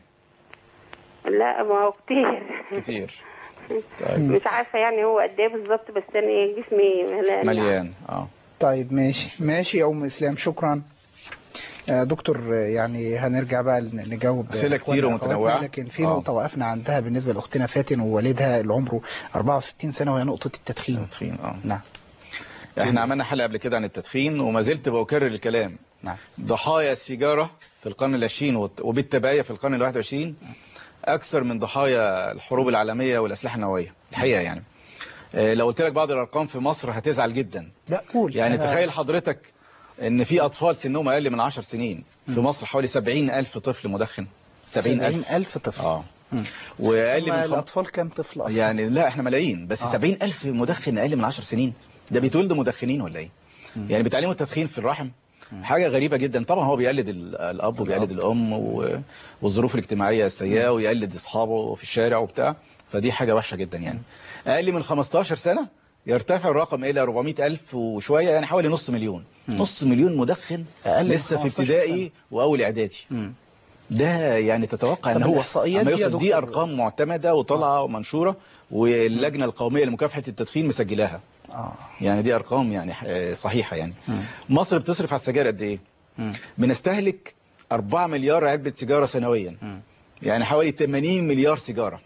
لا ما هو كتير كتير طيب مش عارفه يعني هو قد ايه بالظبط بس انا جسمي مليان مليان اه طيب ماشي ماشي يا ام اسلام شكرا آه، دكتور آه، يعني هنرجع بقى ن- نجاوب أسئلة إخواننا كتير وأخواتنا، ومتنوعة. لكن في آه. نقطة وقفنا عندها بالنسبة لأختنا فاتن ووالدها اللي عمره 64 سنة وهي نقطة التدخين التدخين اه نعم احنا عملنا حلقه قبل كده عن التدخين وما زلت بكرر الكلام نعم ضحايا السيجاره في القرن العشرين وت- وبالتبعيه في القرن الواحد وعشرين اكثر من ضحايا الحروب العالميه والاسلحه النوويه الحقيقه يعني آه، لو قلت لك بعض الارقام في مصر هتزعل جدا لا قول يعني أنا- تخيل حضرتك ان في اطفال سنهم اقل من 10 سنين في مصر حوالي 70 الف طفل مدخن 70 الف 70 ألف طفل اه واقل ما من خم... الأطفال كام طفل أصلا يعني لا احنا ملايين بس آه. 70 الف مدخن اقل من 10 سنين ده بيتولدوا مدخنين ولا ايه يعني بتعلموا التدخين في الرحم حاجه غريبه جدا طبعا هو بيقلد ال- الاب وبيقلد الام و- والظروف الاجتماعيه السيئه ويقلد اصحابه في الشارع وبتاع فدي حاجه وحشه جدا يعني اقل من 15 سنه يرتفع الرقم الى 400 الف وشويه يعني حوالي نص مليون نص مليون مدخن أقل من لسه في 15 ابتدائي واول اعدادي ده يعني تتوقع ان طب هو الإحصائيات أما دي يا يوصل دي دكتور- ارقام معتمده وطالعه ومنشوره واللجنه القوميه لمكافحه التدخين مسجلاها آه. يعني دي ارقام يعني آه، صحيحه يعني مصر بتصرف على السجاير قد ايه بنستهلك 4 مليار علبه سيجاره سنويا يعني حوالي 80 مليار سيجاره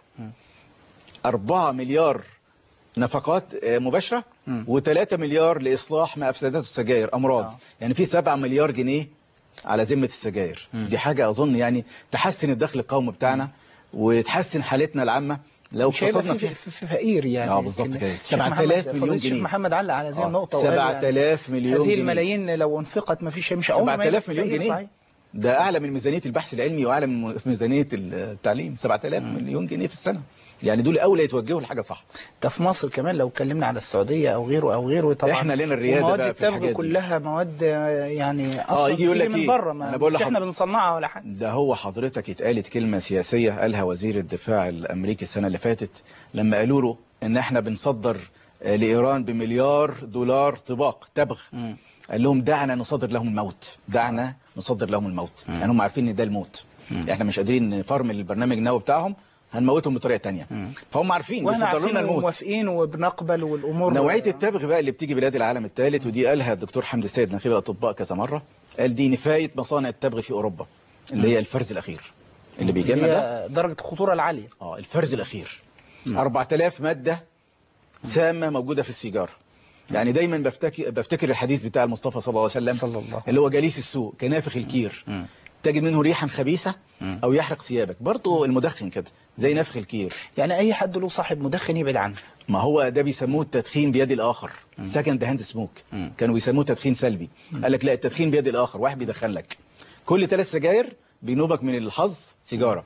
4 مليار نفقات آه، مباشره و3 مليار لاصلاح ما افسدته السجاير امراض يعني في 7 مليار جنيه على ذمه السجاير دي حاجه اظن يعني تحسن الدخل القومي بتاعنا وتحسن حالتنا العامه لو مش هيبقى اقتصادنا في, فيها في, في فقير يعني اه بالظبط لكن كده. الشيخ 7000 محمد- مليون فضيلة الشيخ جنيه. محمد علق على هذه آه. النقطة وقال 7000 مليون هذه جنيه. الملايين لو انفقت ما فيش مش عمر ما 7000 يبقى مليون فقير جنيه صحيح. ده اعلى من ميزانيه البحث العلمي واعلى من ميزانيه التعليم 7000 مليون جنيه في السنه يعني دول اولى يتوجهوا لحاجه صح ده في مصر كمان لو اتكلمنا على السعودية أو غيره أو غيره طبعا إحنا لنا الريادة مواد بقى في التبغ الحاجات دي. كلها مواد آه، يعني أصلا يجي يقول بتيجي لك من إيه؟ بره ما أنا بقول مش احنا لحض- بنصنعها ولا حاجة ده هو حضرتك اتقالت كلمه سياسيه قالها وزير الدفاع الامريكي السنه اللي فاتت لما قالوا له ان احنا بنصدر آه، لايران بمليار دولار طباق تبغ قال لهم دعنا نصدر لهم الموت دعنا نصدر لهم الموت يعني هم عارفين ان ده الموت احنا مش قادرين نفرمل البرنامج النووي بتاعهم هنموتهم بطريقه تانية فهم عارفين واحنا بيصدروا لنا عارفين الموت وموافقين وبنقبل والامور نوعيه التبغ بقى اللي بتيجي بلاد العالم الثالث ودي قالها الدكتور حمدي السيد نقيب الاطباء كذا مره قال دي نفايه مصانع التبغ في اوروبا اللي هي الفرز الاخير اللي بيجي لنا ده هي درجه الخطوره العاليه اه الفرز الاخير 4000 ماده سامه موجوده في السيجاره يعني دايما بفتكر بفتكر الحديث بتاع المصطفى صلى الله عليه وسلم صلى الله اللي هو جليس السوء كنافخ الكير تجد منه ريحا خبيثه او يحرق ثيابك برضه المدخن كده زي نفخ الكير يعني اي حد له صاحب مدخن يبعد عنه ما هو ده بيسموه التدخين بيد الاخر سكند هاند سموك كانوا بيسموه تدخين سلبي قال لك لا التدخين بيد الاخر واحد بيدخن لك كل ثلاث سجاير بينوبك من الحظ سيجاره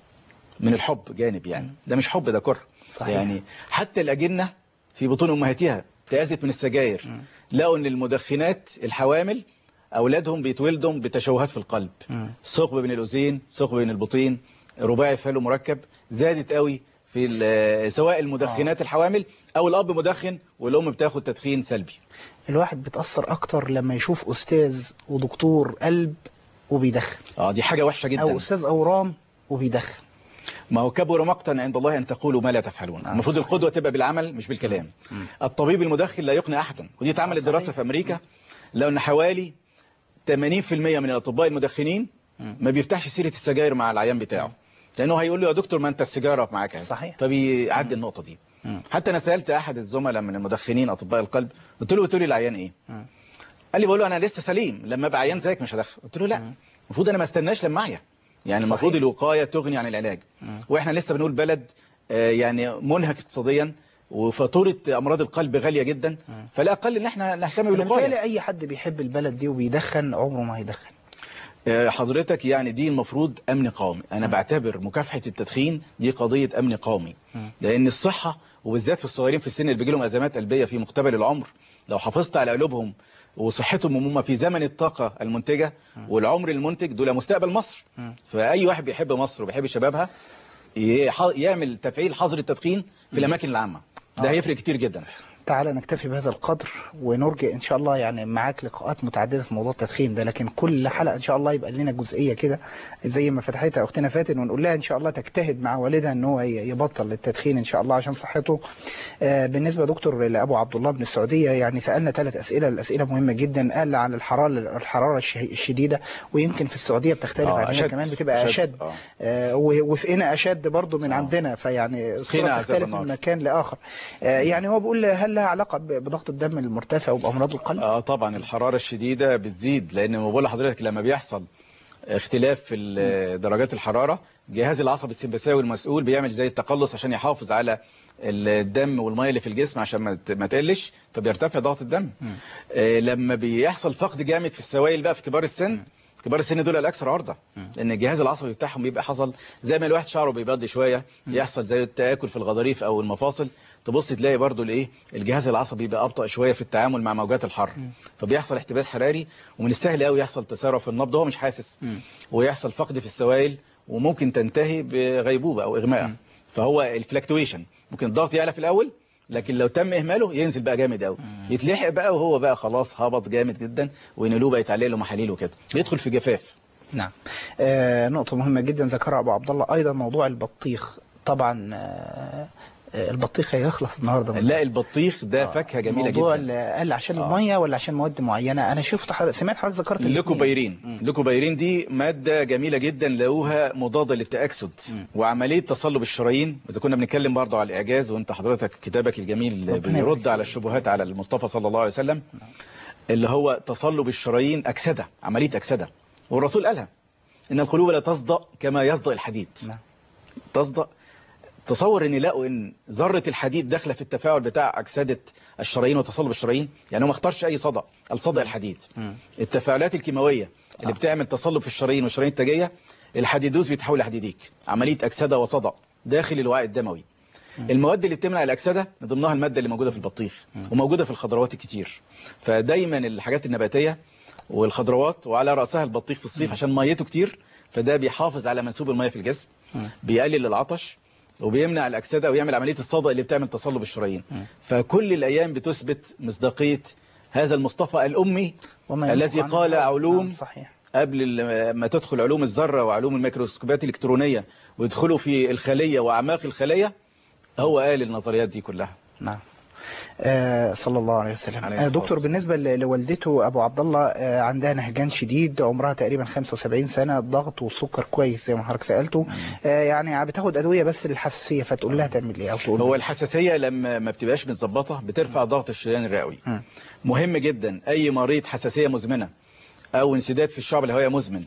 من الحب جانب يعني ده مش حب ده كره صحيح. يعني حتى الاجنه في بطون امهاتها تأذت من السجاير لقوا ان المدخنات الحوامل اولادهم بيتولدوا بتشوهات في القلب ثقب بين الاذين ثقب بين البطين رباعي فالو مركب زادت قوي في ال- سواء المدخنات الحوامل او الاب مدخن والام بتاخد تدخين سلبي الواحد بيتاثر اكتر لما يشوف استاذ ودكتور قلب وبيدخن اه دي حاجه وحشه جدا او استاذ اورام وبيدخن ما هو كبر مقتا عند الله ان تقولوا ما لا تفعلون المفروض القدوه تبقى بالعمل مش بالكلام الطبيب المدخن لا يقنع احدا ودي اتعملت دراسه في امريكا لو ان حوالي 80% من الاطباء المدخنين ما بيفتحش سيره السجاير مع العيان بتاعه لانه هيقول له يا دكتور ما انت السيجاره معاك اهي. صحيح. فبيعدي النقطه دي حتى انا سالت احد الزملاء من المدخنين اطباء القلب قلت له بتقول لي العيان ايه قال لي بقول له انا لسه سليم لما ابقى عيان زيك مش هدخن قلت له لا المفروض انا ما استناش لما اعيا يعني المفروض الوقايه تغني عن العلاج واحنا لسه بنقول بلد آه، يعني منهك اقتصاديا وفاتوره امراض القلب غاليه جدا فلا اقل ان احنا نهتم بالتالي بالوقايه اي حد بيحب البلد دي وبيدخن عمره ما هيدخن آه، حضرتك يعني دي المفروض امن قومي انا بعتبر مكافحه التدخين دي قضيه امن قومي لان الصحه وبالذات في الصغيرين في السن اللي بيجي لهم ازمات قلبيه في مقتبل العمر لو حافظت على قلوبهم وصحتهم وهم في زمن الطاقه المنتجه والعمر المنتج دول مستقبل مصر فاي واحد بيحب مصر وبيحب شبابها يح- يعمل تفعيل حظر التدخين في الاماكن العامه ده هيفرق كتير جدا تعالى نكتفي بهذا القدر ونرجع ان شاء الله يعني معاك لقاءات متعدده في موضوع التدخين ده لكن كل حلقه ان شاء الله يبقى لنا جزئيه كده زي ما فتحتها اختنا فاتن ونقول لها ان شاء الله تجتهد مع والدها ان هو ي- يبطل التدخين ان شاء الله عشان صحته آه، بالنسبه دكتور لابو عبد الله بن السعوديه يعني سالنا ثلاث اسئله الاسئله مهمه جدا قال عن الحراره الحراره الشه- الشديده ويمكن في السعوديه بتختلف آه، عن هنا أشد. كمان بتبقى أشد، اشد آه. آه، و- وفي هنا اشد برضه من عندنا فيعني الصوره فينا عذاب بتختلف النار. من مكان لاخر آه، يعني هو بيقول هل لها علاقه ب- بضغط الدم المرتفع وبامراض القلب اه طبعا الحراره الشديده بتزيد لان ما بقول لحضرتك لما بيحصل اختلاف في ال- درجات الحراره جهاز العصب السمبثاوي المسؤول بيعمل زي التقلص عشان يحافظ على الدم والميه اللي في الجسم عشان ما ت- ما تقلش فبيرتفع ضغط الدم آه لما بيحصل فقد جامد في السوائل بقى في كبار السن كبار السن دول الاكثر عرضه لان الجهاز العصبي بتاعهم بيبقى حصل زي ما الواحد شعره بيبيض شويه يحصل زي التاكل في الغضاريف او المفاصل تبص تلاقي برضو الايه الجهاز العصبي بيبقى ابطا شويه في التعامل مع موجات الحر فبيحصل احتباس حراري ومن السهل قوي يحصل تسارع في النبض هو مش حاسس ويحصل فقد في السوائل وممكن تنتهي بغيبوبه او اغماء فهو الفلكتويشن ممكن الضغط يعلى في الاول لكن لو تم اهماله ينزل بقى جامد قوي يتلحق بقى وهو بقى خلاص هبط جامد جدا وينقلوه بقى يتعلق له محاليل وكده بيدخل في جفاف نعم آه نقطة مهمة جدا ذكرها أبو عبد الله أيضا موضوع البطيخ طبعا آه آه، البطيخ هيخلص النهارده لا البطيخ ده فاكهه جميله موضوع جدا ال- قال عشان المية ولا عشان مواد معينة أنا شفت حضرتك سمعت حضرتك ذكرت الاتنين. الليكوبيرين الليكوبيرين دي مادة جميلة جدا لقوها مضادة للتأكسد وعملية تصلب الشرايين إذا كنا بنتكلم برضه على الإعجاز وأنت حضرتك كتابك الجميل ربنا بيرد يبارك على الشبهات على المصطفى صلى الله عليه وسلم اللي هو تصلب الشرايين أكسدة عملية أكسدة والرسول قالها إن القلوب لا تصدأ كما يصدأ الحديد نعم. تصدأ تصور ان لقوا ان ذره الحديد داخله في التفاعل بتاع اكسده الشرايين وتصلب الشرايين يعني هو ما اختارش اي صدى الصدى الحديد التفاعلات الكيماويه اللي بتعمل تصلب في الشرايين والشرايين التاجيه الحديدوز بيتحول لحديديك عمليه اكسده وصدى داخل الوعاء الدموي المواد اللي بتمنع الاكسده من ضمنها الماده اللي موجوده في البطيخ وموجوده في الخضروات الكتير فدايما الحاجات النباتيه والخضروات وعلى راسها البطيخ في الصيف عشان ميته كتير فده بيحافظ على منسوب الميه في الجسم بيقلل العطش وبيمنع الاكسده ويعمل عمليه الصدى اللي بتعمل تصلب الشرايين فكل الايام بتثبت مصداقيه هذا المصطفى الامي وما ينطق الذي عن قال الهوى. علوم نعم، صحيح قبل ال- ما تدخل علوم الذره وعلوم الميكروسكوبات الالكترونيه ويدخلوا في الخليه واعماق الخليه هو قال النظريات دي كلها نعم آه صلى الله عليه وسلم عليه آه الصلاة دكتور بالنسبة ل- لوالدته أبو عبد الله آه عندها نهجان شديد عمرها تقريبا 75 سنة الضغط والسكر كويس زي ما حضرتك سألته آه يعني بتاخد أدوية بس للحساسية فتقول لها تعمل إيه أو تقول هو لها الحساسيه لما ما بتبقاش متظبطه بترفع ضغط الشريان الرئوي مهم جدا اي مريض حساسيه مزمنه او انسداد في الشعب الهوائيه مزمن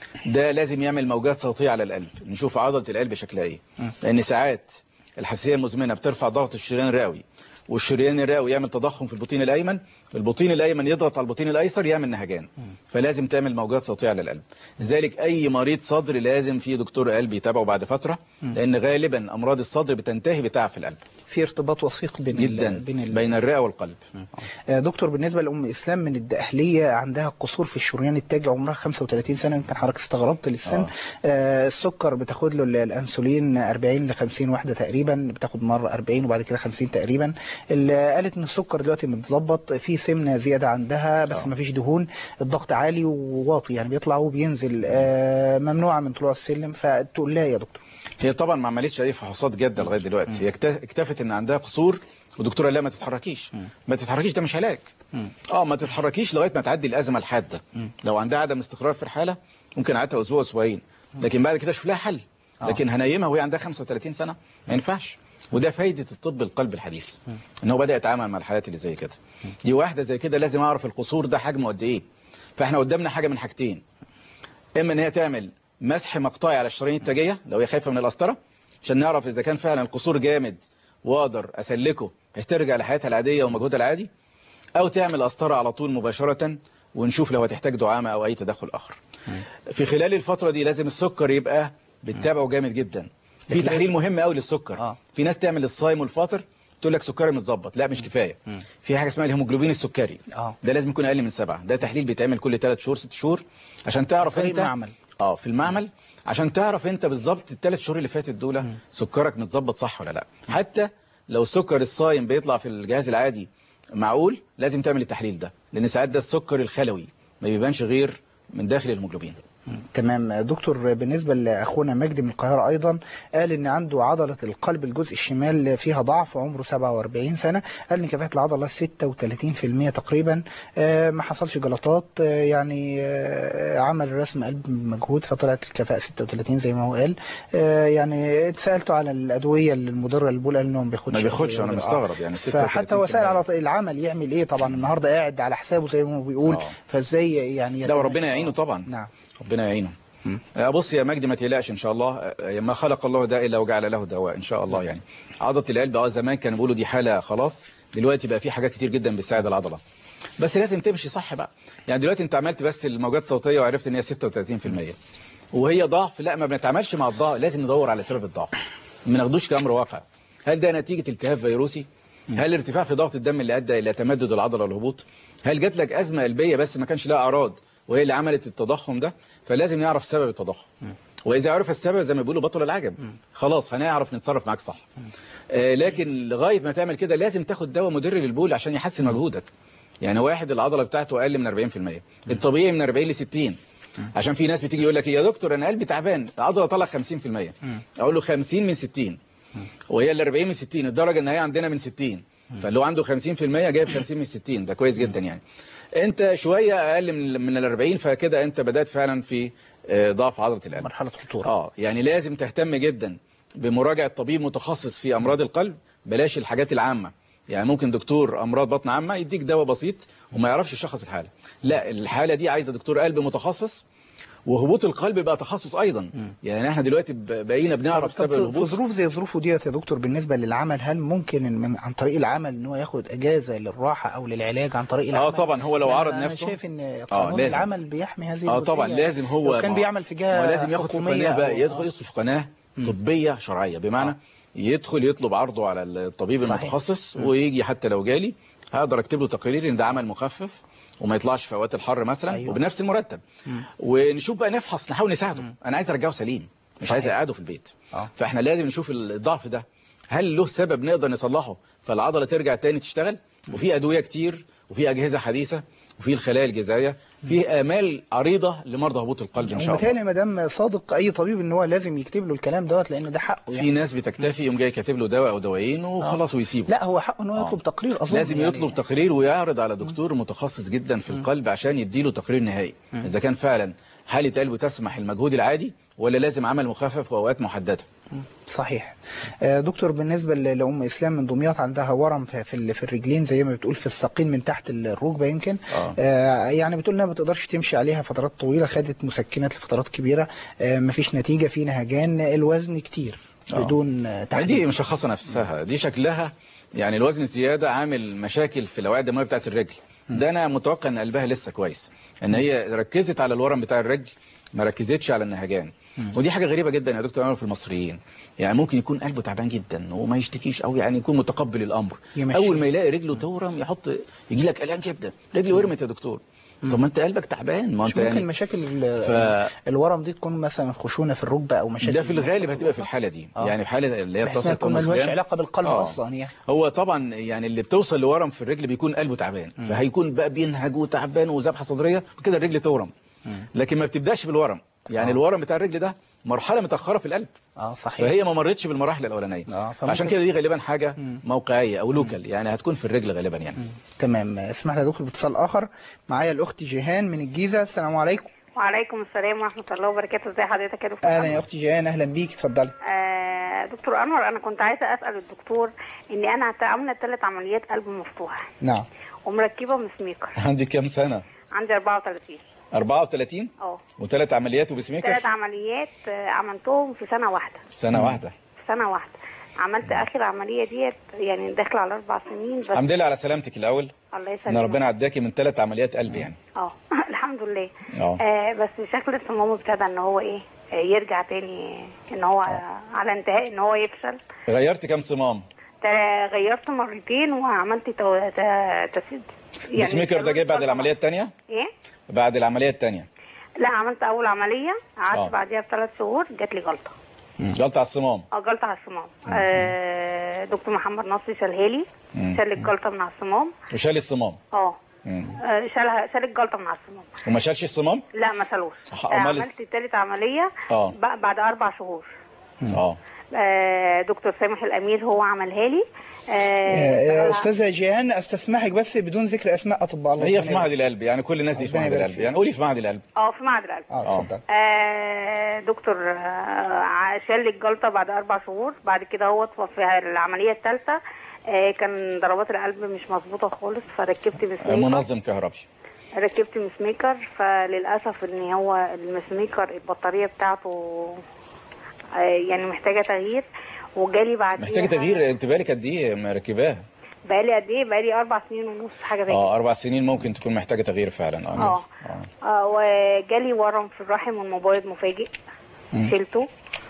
ده لازم يعمل موجات صوتيه على القلب نشوف عضله القلب شكلها ايه لان ساعات الحساسيه المزمنه بترفع ضغط الشريان الرئوي والشريان الرئوي يعمل تضخم في البطين الايمن البطين الايمن يضغط على البطين الايسر يعمل نهجان فلازم تعمل موجات صوتيه على القلب لذلك اي مريض صدر لازم في دكتور قلب يتابعه بعد فتره لان غالبا امراض الصدر بتنتهي بتعب في القلب في ارتباط وثيق بين ال- جدا بين ال- بين الرئه والقلب آه، دكتور بالنسبة لأم إسلام من الدقهلية عندها قصور في الشريان التاجي عمرها 35 سنة يمكن حضرتك استغربت للسن آه. السكر بتاخد له ال- الأنسولين 40 ل 50 واحدة تقريبا بتاخد مرة 40 وبعد كده 50 تقريبا ال- قالت إن السكر دلوقتي متظبط في سمنة زيادة عندها بس ما فيش دهون الضغط عالي وواطي يعني بيطلع وبينزل آه، ممنوعة من طلوع السلم فتقول لها يا دكتور هي طبعا ما عملتش اي فحوصات جاده لغايه دلوقتي هي اكت- اكتفت ان عندها قصور والدكتوره قال لها ما تتحركيش ما تتحركيش ده مش علاج اه ما تتحركيش لغايه ما تعدي الازمه الحاده لو عندها عدم استقرار في الحاله ممكن قعدتها اسبوع اسبوعين لكن بعد كده اشوف لها حل لكن هنيمها وهي عندها 35 سنه ما ينفعش وده فايده الطب القلب الحديث ان هو بدا يتعامل مع الحالات اللي زي كده دي واحده زي كده لازم اعرف القصور ده حجمه قد ايه فاحنا قدامنا حاجه من حاجتين اما ان هي تعمل مسح مقطعي على الشرايين التاجيه لو هي خايفه من القسطره عشان نعرف اذا كان فعلا القصور جامد واقدر اسلكه بحيث ترجع لحياتها العاديه ومجهودها العادي او تعمل قسطره على طول مباشره ونشوف لو هتحتاج دعامه او اي تدخل اخر في خلال الفتره دي لازم السكر يبقى بتتابعه جامد جدا في تحليل مهم قوي للسكر آه. في ناس تعمل الصايم والفاطر تقول لك سكري متظبط لا مش كفايه في حاجه اسمها الهيموجلوبين السكري آه. ده لازم يكون اقل من سبعة ده تحليل بيتعمل كل 3 شهور 6 شهور عشان تعرف فريق انت معمل. اه في المعمل عشان تعرف انت بالظبط الثلاث شهور اللي فاتت دول سكرك متظبط صح ولا لا حتى لو السكر الصايم بيطلع في الجهاز العادي معقول لازم تعمل التحليل ده لان ساعات ده السكر الخلوي ما بيبانش غير من داخل الهيموجلوبين تمام دكتور بالنسبة لأخونا مجدي من القاهرة أيضا قال إن عنده عضلة القلب الجزء الشمال فيها ضعف عمره 47 سنة قال إن كفاءة العضلة 36% تقريبا آه، ما حصلش جلطات آه، يعني آه، عمل رسم قلب مجهود فطلعت الكفاءة 36 زي ما هو قال آه، يعني اتسألته على الأدوية المضرة للبول قال إنه ما بياخدش ما بياخدش، أدوية أنا مضرة. مستغرب يعني فحتى 36% وسائل على العمل يعمل إيه طبعا النهاردة قاعد على حسابه زي ما هو بيقول آه. فإزاي يعني لا وربنا يعينه طبعا نعم ربنا يعينه آه، بص يا مجدي ما تقلقش ان شاء الله آه، ما خلق الله ده الا وجعل له دواء ان شاء الله يعني عضله القلب اه زمان كانوا بيقولوا دي حاله خلاص دلوقتي بقى في حاجات كتير جدا بتساعد العضله بس لازم تمشي صح بقى يعني دلوقتي انت عملت بس الموجات الصوتيه وعرفت ان هي 36% وهي ضعف لا ما بنتعاملش مع الضعف لازم ندور على سبب الضعف ما ناخدوش كامر واقع هل ده نتيجه التهاب فيروسي هل ارتفاع في ضغط الدم اللي ادى الى تمدد العضله والهبوط هل جات لك ازمه قلبيه بس ما كانش لها اعراض وهي اللي عملت التضخم ده فلازم نعرف سبب التضخم واذا عرف السبب زي ما بيقولوا بطل العجب خلاص هنعرف نتصرف معاك صح آه لكن لغايه ما تعمل كده لازم تاخد دواء مدر للبول عشان يحسن مجهودك يعني واحد العضله بتاعته اقل من 40% الطبيعي من 40 ل 60 عشان في ناس بتيجي يقول لك يا دكتور انا قلبي تعبان العضله طلع 50% اقول له 50 من 60 وهي ال 40 من 60 الدرجه النهائيه عندنا من 60 فاللي هو عنده 50% جايب 50 من 60 ده كويس جدا يعني انت شويه اقل من من ال 40 فكده انت بدات فعلا في آه، ضعف عضله القلب مرحلة خطورة اه يعني لازم تهتم جدا بمراجعه طبيب متخصص في امراض القلب بلاش الحاجات العامه يعني ممكن دكتور امراض بطن عامه يديك دواء بسيط وما يعرفش يشخص الحاله لا الحاله دي عايزه دكتور قلب متخصص وهبوط القلب بقى تخصص ايضا يعني احنا دلوقتي ب- بقينا بنعرف طب سبب في- في الهبوط ظروف زي ظروفه ديت يا دكتور بالنسبه للعمل هل ممكن من عن طريق العمل ان هو ياخد اجازه للراحه او للعلاج عن طريق العمل؟ اه طبعا هو لو لأن عرض أنا نفسه شايف ان قانون لازم. العمل بيحمي هذه اه طبعا الجزئية. لازم هو لو كان ما- بيعمل في ما جهه لازم ياخد في حكومية قناه بقى أو- يدخل يدخل في قناه طبيه شرعيه بمعنى يدخل يطلب عرضه على الطبيب صحيح. المتخصص ويجي حتى لو جالي هقدر اكتب له تقرير ان ده عمل مخفف وما يطلعش في اوقات الحر مثلا أيوة. وبنفس المرتب ونشوف بقى نفحص نحاول نساعده انا عايز ارجعه سليم مش عايز اقعده في البيت آه. فاحنا لازم نشوف الضعف ده هل له سبب نقدر نصلحه فالعضله ترجع تاني تشتغل وفي ادويه كتير وفي اجهزه حديثه وفي الخلايا الجذعيه في امال عريضه لمرضى هبوط القلب ان شاء الله وبالتالي ما دام صادق اي طبيب ان هو لازم يكتب له الكلام دوت لان ده حقه في يعني ناس بتكتفي يقوم جاي كاتب له دواء او دوايين وخلاص ويسيبه لا هو حقه ان هو آه. يطلب تقرير اظن لازم يعني يطلب تقرير ويعرض على دكتور متخصص جدا في القلب عشان يديله تقرير نهائي اذا كان فعلا حاله قلبه تسمح المجهود العادي ولا لازم عمل مخفف في اوقات محدده صحيح آه، دكتور بالنسبه ل- لام اسلام من دمياط عندها ورم في في ال- في الرجلين زي ما بتقول في الساقين من تحت الركبه يمكن آه. آه، يعني بتقول انها ما بتقدرش تمشي عليها فترات طويله خدت مسكنات لفترات كبيره آه، مفيش نتيجه في نهجان الوزن كتير آه. بدون آه، يعني تحديد دي مشخصه نفسها دي شكلها يعني الوزن الزياده عامل مشاكل في الاوعيه الدمويه بتاعت الرجل ده انا متوقع ان قلبها لسه كويس ان هي ركزت على الورم بتاع الرجل ما ركزتش على النهجان ودي حاجه غريبه جدا يا دكتور عمر في المصريين يعني ممكن يكون قلبه تعبان جدا وما يشتكيش قوي يعني يكون متقبل الامر يمشي. اول ما يلاقي رجله تورم يحط يجي لك قلقان جدا رجلي ورمت يا دكتور طب ما انت قلبك تعبان ما مش انت ممكن يعني مشاكل ال- ف- الورم دي تكون مثلا خشونه في الركبه او مشاكل ده في الغالب هتبقى في الحاله دي آه. يعني في حاله اللي هي بحيث بتصل إنها تكون أم ملهاش إسلام. علاقة بالقلب أصلاً يعني. هو طبعا يعني اللي بتوصل لورم في الرجل بيكون قلبه تعبان فهيكون بقى بينهج وتعبان وذبحه صدريه وكده الرجل تورم لكن ما بتبداش بالورم يعني آه. الورم بتاع الرجل ده مرحله متاخره في القلب اه صحيح فهي ما مرتش بالمراحل الاولانيه آه، فممكن- عشان كده دي غالبا حاجه موقعيه او لوكال يعني هتكون في الرجل غالبا يعني تمام اسمح لي يا دكتور باتصال اخر معايا الاخت جيهان من الجيزه السلام عليكم وعليكم السلام ورحمة الله وبركاته ازي حضرتك يا دكتور اهلا يا اختي جيهان اهلا بيك اتفضلي آه دكتور أنور أنا كنت عايزة أسأل الدكتور إني أنا عاملة ثلاث عمليات قلب مفتوح نعم ومركبة مسميكر عندي كام سنه عندي 34 34 اه وثلاث عمليات وبسميكر ثلاث عمليات آه، عملتهم في سنة واحدة في سنه واحده في سنة واحدة عملت آخر عملية ديت يعني داخلة على أربع سنين بس الحمد لله على سلامتك الاول الله ان يسلمك ربنا عداكي من ثلاث عمليات قلب يعني اه الحمد لله اه. آه بس شكل الصمام ابتدى ان هو ايه آه، يرجع تاني ان هو على انتهاء ان هو يفشل غيرت كام صمام تا- غيرت مرتين وعملت تو... تا... تسد السميكر ده جاي بعد العمليه الثانيه ايه بعد العمليه الثانيه لا عملت اول عمليه اه. قعدت بعديها بثلاث شهور جات لي جلطه جلطه على الصمام اه جلطه على الصمام آه دكتور محمد نصري شالها لي مم. شال الجلطه من على الصمام وشال الصمام اه مم. آه، شالها شال الجلطه من على الصمام وما شالش الصمام لا ما شالوش أه، آه، أمال عملت تالت عمليه اه. ب- بعد اربع شهور اه آه، دكتور سامح الامير هو عملها لي آه، يا آه استاذه جيهان استسمحك بس بدون ذكر اسماء اطباء الله هي ربنا في معهد القلب يعني كل الناس دي في ربنا معهد يبارك القلب فيك. يعني قولي في معهد القلب اه في معهد القلب اه اتفضل آه دكتور آه شال لي الجلطه بعد اربع شهور بعد كده هو في العمليه الثالثه آه كان ضربات القلب مش مظبوطه خالص فركبت مسميكر منظم كهربي ركبت مسميكر فللاسف ان هو المسميكر البطاريه بتاعته آه يعني محتاجه تغيير وجالي بعد محتاجه تغيير انت بالك قد ايه مركباها بقالي قد ايه بقالي اربع سنين ونص حاجه زي اه اربع سنين ممكن تكون محتاجه تغيير فعلا اه اه وجالي ورم في الرحم والمبيض مفاجئ شلته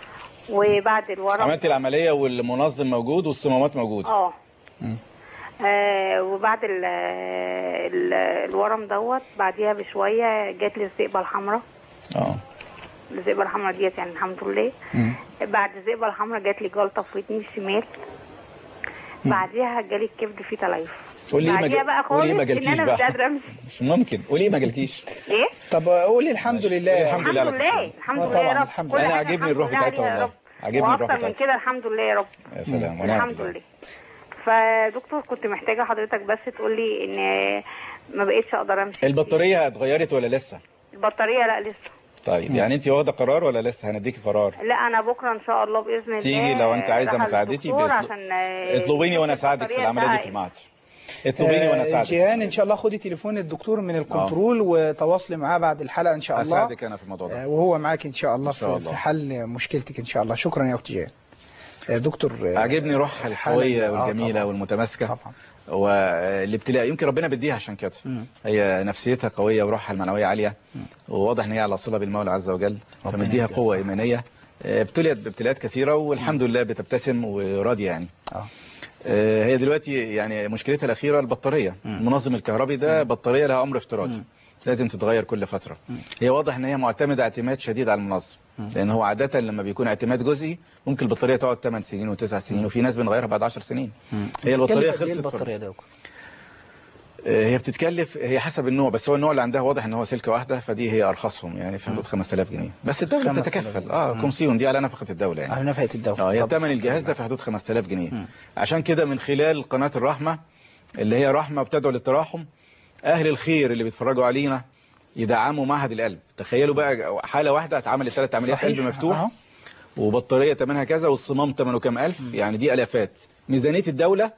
وبعد الورم عملت العمليه والمنظم موجود والصمامات موجوده اه آه وبعد ال ال الورم دوت بعديها بشويه جات لي الذئبه الحمراء اه الذئبه الحمراء ديت يعني الحمد لله بعد الذئبه الحمراء جات لي جلطه في ودني الشمال بعديها جالي الكبد فيه تليف قولي ليه ما بعديها جا- بقى قولي خالص ما ان جالكيش انا بقى. مش قادره امشي مش ممكن قولي ما جالكيش ايه طب قولي الحمد لله الحمد لله على كل لله شيء. الحمد آه لله يا طبعاً، رب الحمد كل لله. أنا حاجة عاجبني الحمد الروح لله بتاعتها عليها يا والله. رب. عاجبني الروح واكتر من بتاعتها. كده الحمد لله يا رب يا سلام ونعم الحمد بالله. لله فدكتور كنت محتاجه حضرتك بس تقول لي ان ما بقتش اقدر امشي البطاريه اتغيرت ولا لسه البطاريه لا لسه طيب يعني انت واخده قرار ولا لسه هنديكي قرار لا انا بكره ان شاء الله باذن الله تيجي لو انت عايزه رايحة مساعدتي للدكتور بيطل- عشان آه، اطلبيني وانا يشوف اساعدك في البطارية العمليه دي بتاعي. في المعهد اطلبيني وانا آه، اساعدك جيهان ان شاء الله خدي تليفون الدكتور من الكنترول وتواصلي معاه بعد الحلقه ان شاء الله اساعدك انا في الموضوع ده آه، وهو معاك ان شاء الله إن شاء في الله. في حل مشكلتك ان شاء الله شكرا يا اختي جيهان آه، دكتور آه، عجبني روحها الحالة- القويه آه، والجميله طبعاً. والمتماسكه طبعا والابتلاء يمكن ربنا بيديها عشان كده هي نفسيتها قويه وروحها المعنويه عاليه وواضح ان هي على صله بالمولى عز وجل ربنا فمديها يديها قوه الصحة. ايمانيه آه، ابتليت بابتلاءات كثيره والحمد لله بتبتسم وراضيه يعني اه آه، هي دلوقتي يعني مشكلتها الأخيرة البطارية المنظم الكهربي ده بطارية لها أمر افتراضي لازم تتغير كل فترة هي واضح ان هي معتمدة اعتماد شديد على المنظم لان هو عادة لما بيكون اعتماد جزئي ممكن البطارية تقعد 8 سنين و9 سنين وفي ناس بنغيرها بعد 10 سنين هي البطارية كلفة قد إيه خلصت البطاريه ده آه، هي بتتكلف هي حسب النوع بس هو النوع اللي عندها واضح ان هو سلكه واحده فدي هي ارخصهم يعني في حدود 5000 جنيه بس الدوله 5000 بتتكفل اه كومسيون دي على نفقه الدوله يعني على نفقة الدولة اه هي طب- ثمن الجهاز ده في حدود 5000 جنيه عشان كده من خلال قناه الرحمه اللي هي رحمه بتدعو للتراحم اهل الخير اللي بيتفرجوا علينا يدعموا معهد القلب تخيلوا بقى حاله واحده اتعملت ثلاث عمليات صحيح. قلب مفتوح أهو. وبطاريه ثمنها كذا والصمام ثمنه كام الف يعني دي الافات ميزانيه الدوله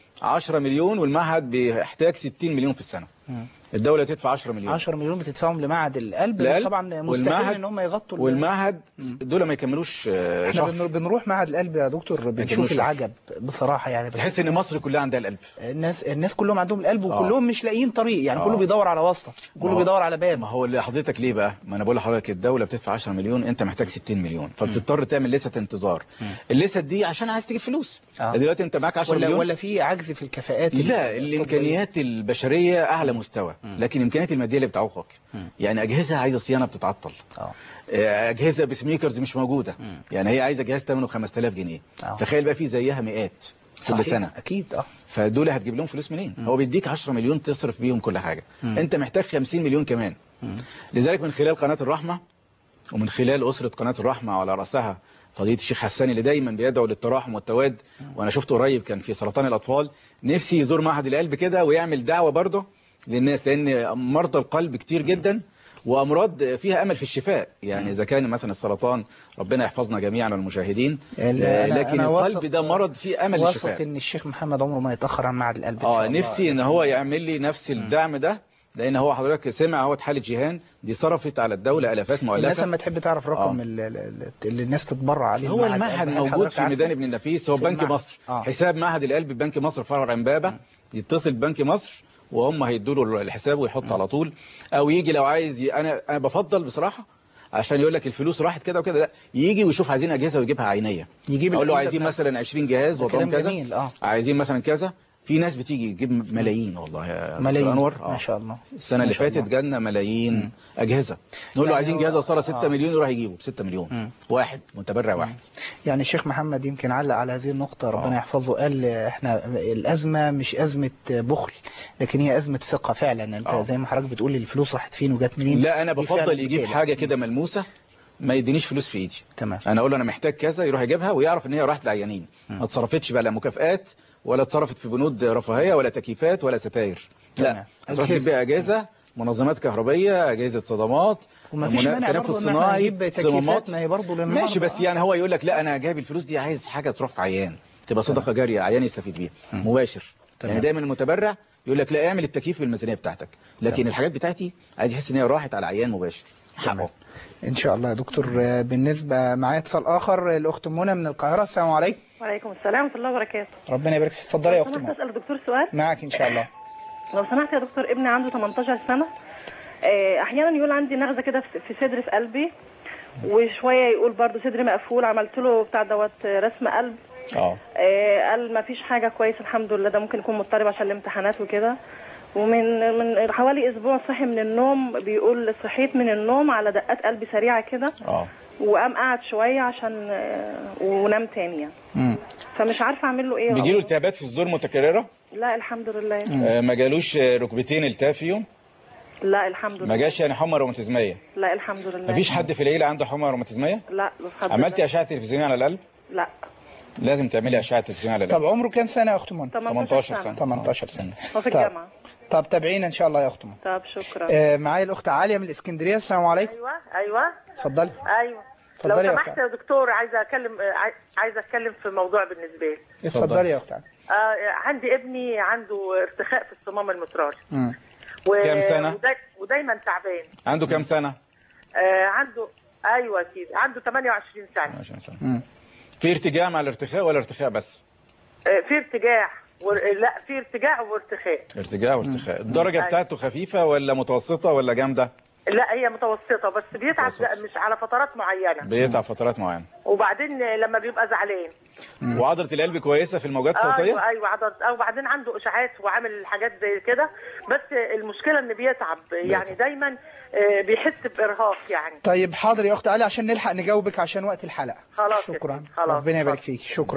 10 مليون والمعهد بيحتاج 60 مليون في السنه الدوله تدفع 10 مليون 10 مليون بتدفعهم لمعهد القلب القلب طبعا مستحيل والمعهد- ان هم يغطوا ال- والمعهد دول ما يكملوش آه، احنا شهر بنر- بنروح معهد القلب يا دكتور بنشوف يكملوش شهر. العجب بصراحة يعني تحس ان مصر كلها عندها القلب الناس الناس كلهم عندهم القلب وكلهم مش لاقيين طريق يعني كله بيدور على واسطة كله ما هو- بيدور على باب ما هو اللي حضرتك ليه بقى ما انا بقول لحضرتك الدوله بتدفع 10 مليون انت محتاج 60 مليون فبتضطر تعمل لسه انتظار اللسه دي عشان عايز تجيب فلوس آه. دلوقتي انت معاك 10 ولا مليون ولا في عجز في الكفاءات لا الامكانيات البشريه اعلى مستوى لكن الامكانيات الماديه اللي بتعوقك يعني اجهزه عايزه صيانه بتتعطل اه آه، اجهزه بسميكرز مش موجوده يعني هي عايزه جهاز ثمنه 5000 جنيه آه. تخيل بقى في زيها مئات كل صحيح. سنه اكيد اه فدول هتجيب لهم فلوس منين هو بيديك 10 مليون تصرف بيهم كل حاجه انت محتاج 50 مليون كمان لذلك من خلال قناه الرحمه ومن خلال اسره قناه الرحمه وعلى راسها فضيله الشيخ حسان اللي دايما بيدعو للتراحم والتواد وانا شفته قريب كان في سرطان الاطفال نفسي يزور معهد القلب كده ويعمل دعوه برضه للناس لان مرضى القلب كتير جدا وامراض فيها امل في الشفاء يعني اذا كان مثلا السرطان ربنا يحفظنا جميعا والمشاهدين ال- آه، أنا- لكن أنا القلب واثق- ده مرض فيه امل واثق للشفاء ان الشيخ محمد عمره ما يتاخر عن معهد القلب إن اه شاء الله. نفسي ان هو يعمل لي نفس الدعم ده لان هو حضرتك سمع هو حاله جيهان دي صرفت على الدوله الافات الناس مؤلفه لما تحب تعرف رقم آه. ال- ال- ال- اللي الناس تتبرع عليه هو المعهد المعهد هل موجود حضرتك في عارفه؟ ميدان ابن النفيس هو في بنك المعهد. مصر آه. حساب معهد القلب بنك مصر فرع امبابه يتصل ببنك مصر وهم هيدوا له الحساب ويحط على طول او يجي لو عايز ي... انا انا بفضل بصراحه عشان يقول لك الفلوس راحت كده وكده لا يجي ويشوف عايزين اجهزه ويجيبها عينيه يجيب اقول له الأجهزة عايزين بنفسه. مثلا 20 جهاز ده وضعهم كلام كذا جميل، آه. عايزين مثلا كذا في ناس بتيجي تجيب ملايين والله يا دكتور ملايين انور ما شاء الله السنه ما اللي شاء فاتت الله. جالنا ملايين اجهزه نقول له يعني عايزين هو- جهاز صار 6 آه. مليون يروح يجيبه ب 6 مليون واحد متبرع واحد يعني الشيخ محمد يمكن علق على هذه النقطة ربنا آه. يحفظه قال احنا الأزمة مش أزمة بخل لكن هي أزمة ثقة فعلا انت آه. زي ما حضرتك بتقول الفلوس راحت فين وجت منين لا انا دي فعلاً بفضل يجيب بتقلق. حاجه كده ملموسه ما يدينيش فلوس في ايدي تمام. انا اقول له انا محتاج كذا يروح يجيبها ويعرف ان هي راحت لعيانين ما اتصرفتش بقى لا مكافآت ولا اتصرفت في بنود رفاهيه ولا تكييفات ولا ستاير تمام. لا هتروح أجهزة. تجيب بيها اجهزه منظمات كهربائيه اجهزه صدمات وما فيش منا- مانع برضه تنفس إن إحنا صناعي نجيب تكييفات، صمامات ما هي برضه للمرضى. ماشي بس آه. يعني هو يقول لك لا انا جايب الفلوس دي عايز حاجه تروح في عيان تبقى صدقه جاريه عيان يستفيد بيها مباشر تمام. يعني دايما المتبرع يقول لك لا اعمل التكييف بالميزانيه بتاعتك لكن الحاجات بتاعتي عايز يحس ان هي راحت على عيان مباشر تمام حقه إن شاء الله يا دكتور آه، بالنسبة معايا اتصال آخر الأخت منى من القاهرة السلام عليكم وعليكم السلام ورحمه الله وبركاته ربنا يبارك فيك اتفضلي يا أخت سمحت منى اسال الدكتور سؤال معك إن شاء الله لو سمحت يا دكتور ابني عنده 18 سنه آه، احيانا يقول عندي نغزه كده في في صدري في قلبي وشويه يقول برضو صدري مقفول عملت له بتاع دوت رسم قلب اه آه، قال ما فيش حاجه كويس الحمد لله ده ممكن يكون مضطرب عشان الامتحانات وكده ومن من حوالي اسبوع صحي من النوم بيقول صحيت من النوم على دقات قلبي سريعه كده اه وقام قعد شويه عشان آه، ونام تاني يعني مم. فمش عارفه اعمل له ايه بيجي له التهابات في الزور متكرره لا الحمد لله آه، ما جالوش آه، ركبتين التهاب فيهم لا الحمد ما لله جاش يعني حمى روماتيزميه لا الحمد لله ما فيش حد في العيله عنده حمى روماتيزميه لا الحمد عملتي لله. اشعه تلفزيونيه على القلب لا لازم تعملي اشعه تلفزيونيه على طب القلب عمره كام سنة يا أخت منى 18 سنه 18 سنة هو في طب- الجامعه طب تابعينا إن شاء الله يا أخت منى طب شكرا آه، معايا الأخت عالية من الإسكندرية السلام عليكم ايوه ايوه اتفضلي ايوه لو اتفضلي يا سمحت أخت يا دكتور عايزه اتكلم آه، عاي- عايزه اتكلم في موضوع بالنسبه لي اتفضلي يا أخت عالية آه عندي ابني عنده ارتخاء في الصمام المترالي مم. و... كام سنة؟ وداي... ودايما تعبان عنده كام سنه آه عنده ايوه كده عنده 28 سنه 20 سنه مم. في ارتجاع مع الارتخاء ولا ارتخاء بس آه في ارتجاع و... لا في ارتجاع وارتخاء ارتجاع وارتخاء الدرجه أيوة. بتاعته خفيفه ولا متوسطه ولا جامده لا هي متوسطه بس بيتعب متوسطة. مش على فترات معينه بيتعب فترات معينه وبعدين لما بيبقى زعلان وعضله القلب كويسه في الموجات الصوتيه ايوه ايوه عضلة او بعدين عنده اشاعات وعامل حاجات زي كده بس المشكله ان بيتعب يعني دايما آه، بيحس بارهاق يعني طيب حاضر يا اخت علي عشان نلحق نجاوبك عشان وقت الحلقه خلاص يا شكرا سيدي، خلاص، ربنا يبارك خلاص. فيك شكرا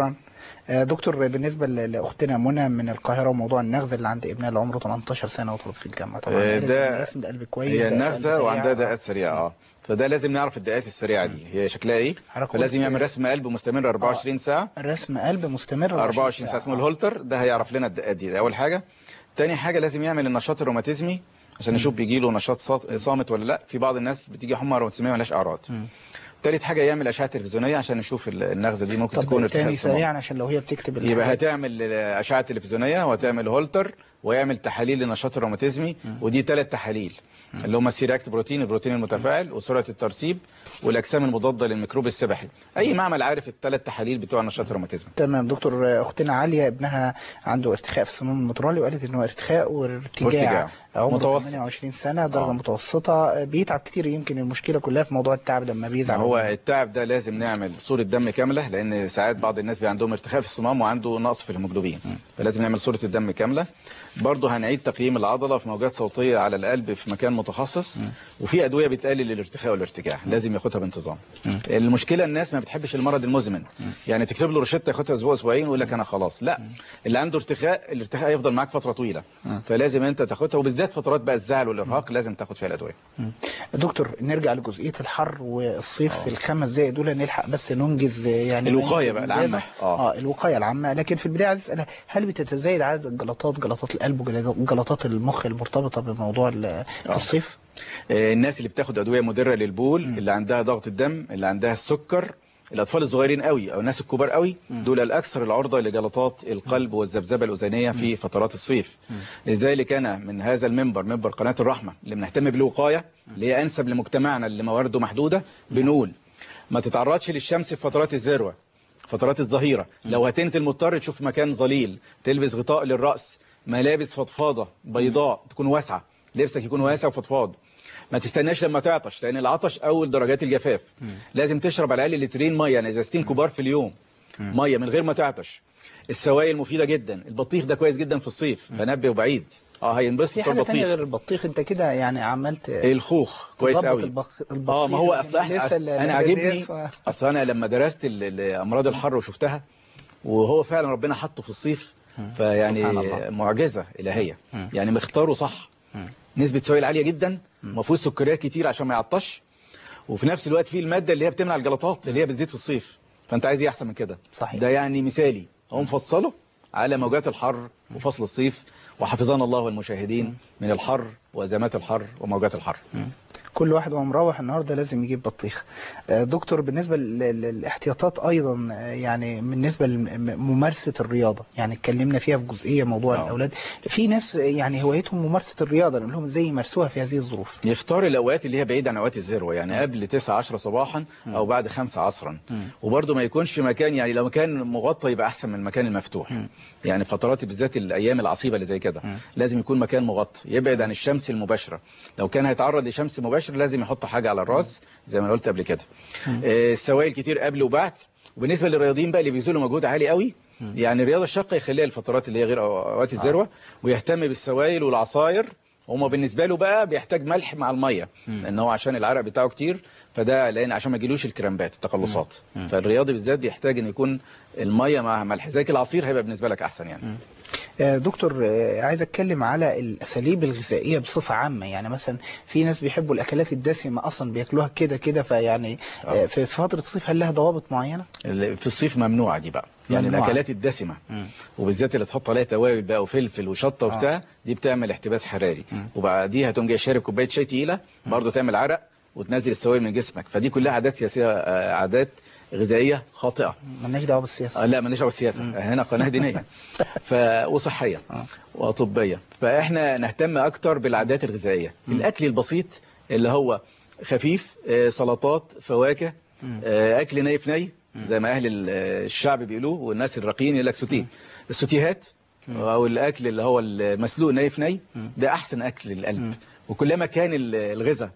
آه، دكتور بالنسبه ل- لاختنا منى من القاهره وموضوع النغزه اللي عند ابنها اللي عمره 18 سنه وطلب في الجامعه طبعا آه، قالت ده إن رسم القلب كويس هي دقات قلب النغزه سريعة. وعندها دقات سريعه اه فده لازم نعرف الدقات السريعه دي هي شكلها ايه حضرتك فلازم قلت- يعمل رسم قلب مستمر 24 ساعه رسم قلب مستمر 24 ساعه اسمه الهولتر ده هيعرف لنا الدقات دي ده اول حاجه تاني حاجه لازم يعمل النشاط الروماتيزمي عشان نشوف بيجي له نشاط صات- صامت ولا لا في بعض الناس بتيجي حمى روماتيزميه مالهاش اعراض تالت حاجه يعمل اشعه تلفزيونيه عشان نشوف ال- النغزه دي ممكن تكون طب ارتخاء تاني الصمام. سريعا عشان لو هي بتكتب يبقى الحاجات. هتعمل اشعه تلفزيونيه وهتعمل هولتر ويعمل تحاليل للنشاط الروماتيزمي ودي ثلاث تحاليل اللي هم السيراكت بروتين البروتين المتفاعل وسرعه الترسيب والاجسام المضاده للميكروب السبحي اي معمل عارف الثلاث تحاليل بتوع النشاط الروماتيزمي تمام دكتور آه، اختنا عاليه ابنها عنده ارتخاء في الصمام المترالي وقالت ان هو ارتخاء وارتجاع وارتجاع. عمره متوسط. 28 سنه درجه آه. متوسطه آه، بيتعب كتير يمكن المشكله كلها في موضوع التعب لما بيزعل هو التعب ده لازم نعمل صورة دم كاملة لأن ساعات بعض الناس بيبقى عندهم ارتخاء في الصمام وعنده نقص في الهيموجلوبين فلازم نعمل صورة الدم كاملة برضه هنعيد تقييم العضلة في موجات صوتية على القلب في مكان متخصص وفي أدوية بتقلل الارتخاء والارتجاع لازم ياخدها بانتظام المشكلة الناس ما بتحبش المرض المزمن يعني تكتب له روشتة ياخدها أسبوع أسبوعين ويقول لك أنا خلاص لا اللي عنده ارتخاء الارتخاء يفضل معاك فترة طويلة فلازم أنت تاخدها وبالذات فترات بقى الزعل والإرهاق لازم تاخد فيها الأدوية دكتور نرجع لجزئيه الحر والصيف في الخمس دقائق دول نلحق بس ننجز آه، يعني الوقاية بقى لازم- العامة. آه. اه الوقايه العامه لكن في البدايه عايز اسالها هل بتتزايد عدد الجلطات جلطات القلب وجلطات المخ المرتبطه بموضوع ال- في الصيف آه، الناس اللي بتاخد ادويه مدره للبول اللي عندها ضغط الدم اللي عندها السكر الاطفال الصغيرين قوي او الناس الكبار قوي دول الاكثر العرضه لجلطات القلب والذبذبه الاذنيه في فترات الصيف لذلك انا من هذا المنبر منبر قناه الرحمه اللي بنهتم بالوقايه اللي هي انسب لمجتمعنا اللي موارده محدوده بنقول ما تتعرضش للشمس في فترات الذروه فترات الظهيرة لو هتنزل مضطر تشوف مكان ظليل تلبس غطاء للرأس ملابس فضفاضة بيضاء تكون واسعة لبسك يكون واسع وفضفاض ما تستناش لما تعطش لان العطش اول درجات الجفاف لازم تشرب على الاقل لترين ميه يعني ازازتين كبار في اليوم ميه من غير ما تعطش السوائل مفيده جدا البطيخ ده كويس جدا في الصيف بنبه وبعيد اه هينبسط في بتوع حاجه تانية البطيخ غير البطيخ انت كده يعني عملت الخوخ كويس تظبط قوي البخ- البطيخ اه ما هو لكن اصل احنا لسه ال- انا الريف عاجبني ف- اصل انا لما درست ال- ال- امراض الحر وشفتها وهو فعلا ربنا حطه في الصيف فيعني سبحان الله. معجزه الهيه يعني مختاره صح نسبه سوائل عاليه جدا ما فيهوش سكريات كتير عشان ما يعطش وفي نفس الوقت فيه الماده اللي هي بتمنع الجلطات اللي هي بتزيد في الصيف فانت عايز ايه احسن من كده صحيح. ده يعني مثالي هو مفصله على موجات الحر وفصل الصيف وحفظنا الله والمشاهدين من الحر وازمات الحر وموجات الحر كل واحد وهو مروح النهارده لازم يجيب بطيخ آه، دكتور بالنسبه لل- لل- للاحتياطات ايضا آه، يعني بالنسبه لممارسه الرياضه يعني اتكلمنا فيها في جزئيه موضوع آه. الاولاد في ناس آه، يعني هوايتهم ممارسه الرياضه نقول لهم ازاي يمارسوها في هذه الظروف يختار الاوقات اللي هي بعيده عن اوقات الذروه يعني قبل 9 10 صباحا او بعد 5 عصرا وبرده ما يكونش مكان يعني لو مكان مغطى يبقى احسن من المكان المفتوح يعني فترات بالذات الايام العصيبه اللي زي كده لازم يكون مكان مغطى يبعد عن الشمس المباشره لو كان هيتعرض لشمس مباشره لازم يحط حاجه على الراس زي ما أنا قلت قبل كده آه، السوائل كتير قبل وبعد وبالنسبه للرياضيين بقى اللي بيبذلوا مجهود عالي قوي يعني الرياضه الشاقه يخليها الفترات اللي هي غير اوقات الذروه ويهتم بالسوائل والعصاير هما بالنسبه له بقى بيحتاج ملح مع الميه لان هو عشان العرق بتاعه كتير فده لان عشان ما يجيلوش الكرامبات التقلصات فالرياضي بالذات بيحتاج ان يكون الميه مع ملح زي العصير هيبقى بالنسبه لك احسن يعني آه، دكتور آه، عايز اتكلم على الاساليب الغذائيه بصفه عامه يعني مثلا في ناس بيحبوا الاكلات الدسمه اصلا بياكلوها كده كده فيعني آه، في فتره الصيف هل لها ضوابط معينه ال- في الصيف ممنوعه دي بقى يعني ممنوعة. الاكلات الدسمه وبالذات اللي تحط عليها توابل بقى وفلفل وشطه وبتاع دي بتعمل احتباس حراري وبعديها تقوم جاي شارب كوبايه شاي تقيله برضه تعمل عرق وتنزل السوائل من جسمك فدي كلها عادات سياسيه آه، عادات غذائيه خاطئه مالناش دعوه بالسياسه آه لا مالناش دعوه بالسياسه هنا قناه دينيه ف وصحيه وطبيه فاحنا نهتم اكتر بالعادات الغذائيه الاكل البسيط اللي هو خفيف آه، سلطات فواكه آه، اكل ني في ني زي ما اهل ال- الشعب بيقولوه والناس الراقيين يقول لك سوتيه السوتيهات او الاكل اللي هو المسلوق ني في ني ده احسن اكل للقلب وكلما كان ال- الغذاء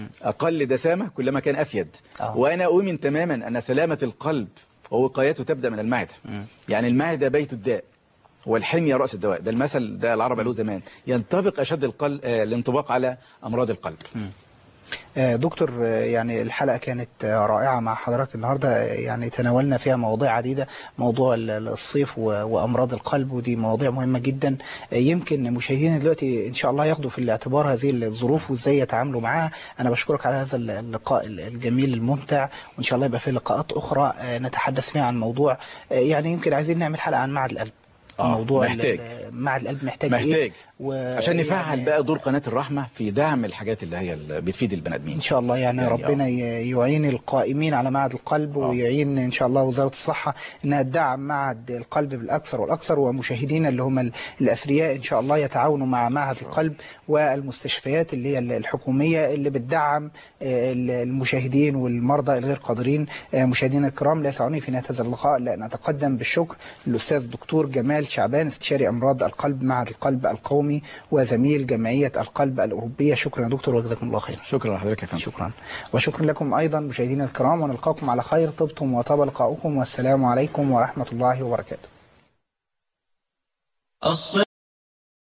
اقل دسامه كلما كان افيد آه. وانا اؤمن تماما ان سلامه القلب ووقايته تبدا من المعده يعني المعده بيت الداء والحمية رأس الدواء ده المثل ده العرب قالوه زمان ينطبق أشد القلب آه الانطباق على أمراض القلب آه، دكتور آه، يعني الحلقة كانت آه، رائعة مع حضرتك النهاردة آه، يعني تناولنا فيها مواضيع عديدة موضوع ال- ال- الصيف و- وأمراض القلب ودي مواضيع مهمة جدا آه، يمكن مشاهدينا دلوقتي إن شاء الله ياخدوا في الاعتبار هذه الظروف وإزاي يتعاملوا معها أنا بشكرك على هذا اللقاء ال- الجميل الممتع وإن شاء الله يبقى في لقاءات أخرى آه، نتحدث فيها عن موضوع آه، يعني يمكن عايزين نعمل حلقة عن معهد القلب آه، موضوع ال- محتاج. ال- معهد القلب محتاج إيه محتاج و- عشان نفعل يعني- بقى دور قناه الرحمه في دعم الحاجات اللي هي اللي بتفيد البني ادمين ان شاء الله يعني, يعني ربنا ي- يعين القائمين على معهد القلب ويعين ان شاء الله وزاره الصحه انها تدعم معهد القلب بالاكثر والاكثر ومشاهدينا اللي هم ال- الاثرياء ان شاء الله يتعاونوا مع معهد القلب والمستشفيات اللي هي ال- الحكوميه اللي بتدعم آه، ال- المشاهدين والمرضى الغير قادرين آه، مشاهدينا الكرام لا يسعني في نهايه هذا اللقاء لا نتقدم بالشكر للاستاذ الدكتور جمال شعبان استشاري امراض القلب معهد القلب القومي وزميل جمعيه القلب الاوروبيه شكرا يا دكتور وجزاكم الله خير شكرا لحضرتك يا فندم شكرا وشكرا لكم أيضا مشاهدينا الكرام ونلقاكم على خير طبتم وطاب لقاؤكم والسلام عليكم ورحمة الله وبركاته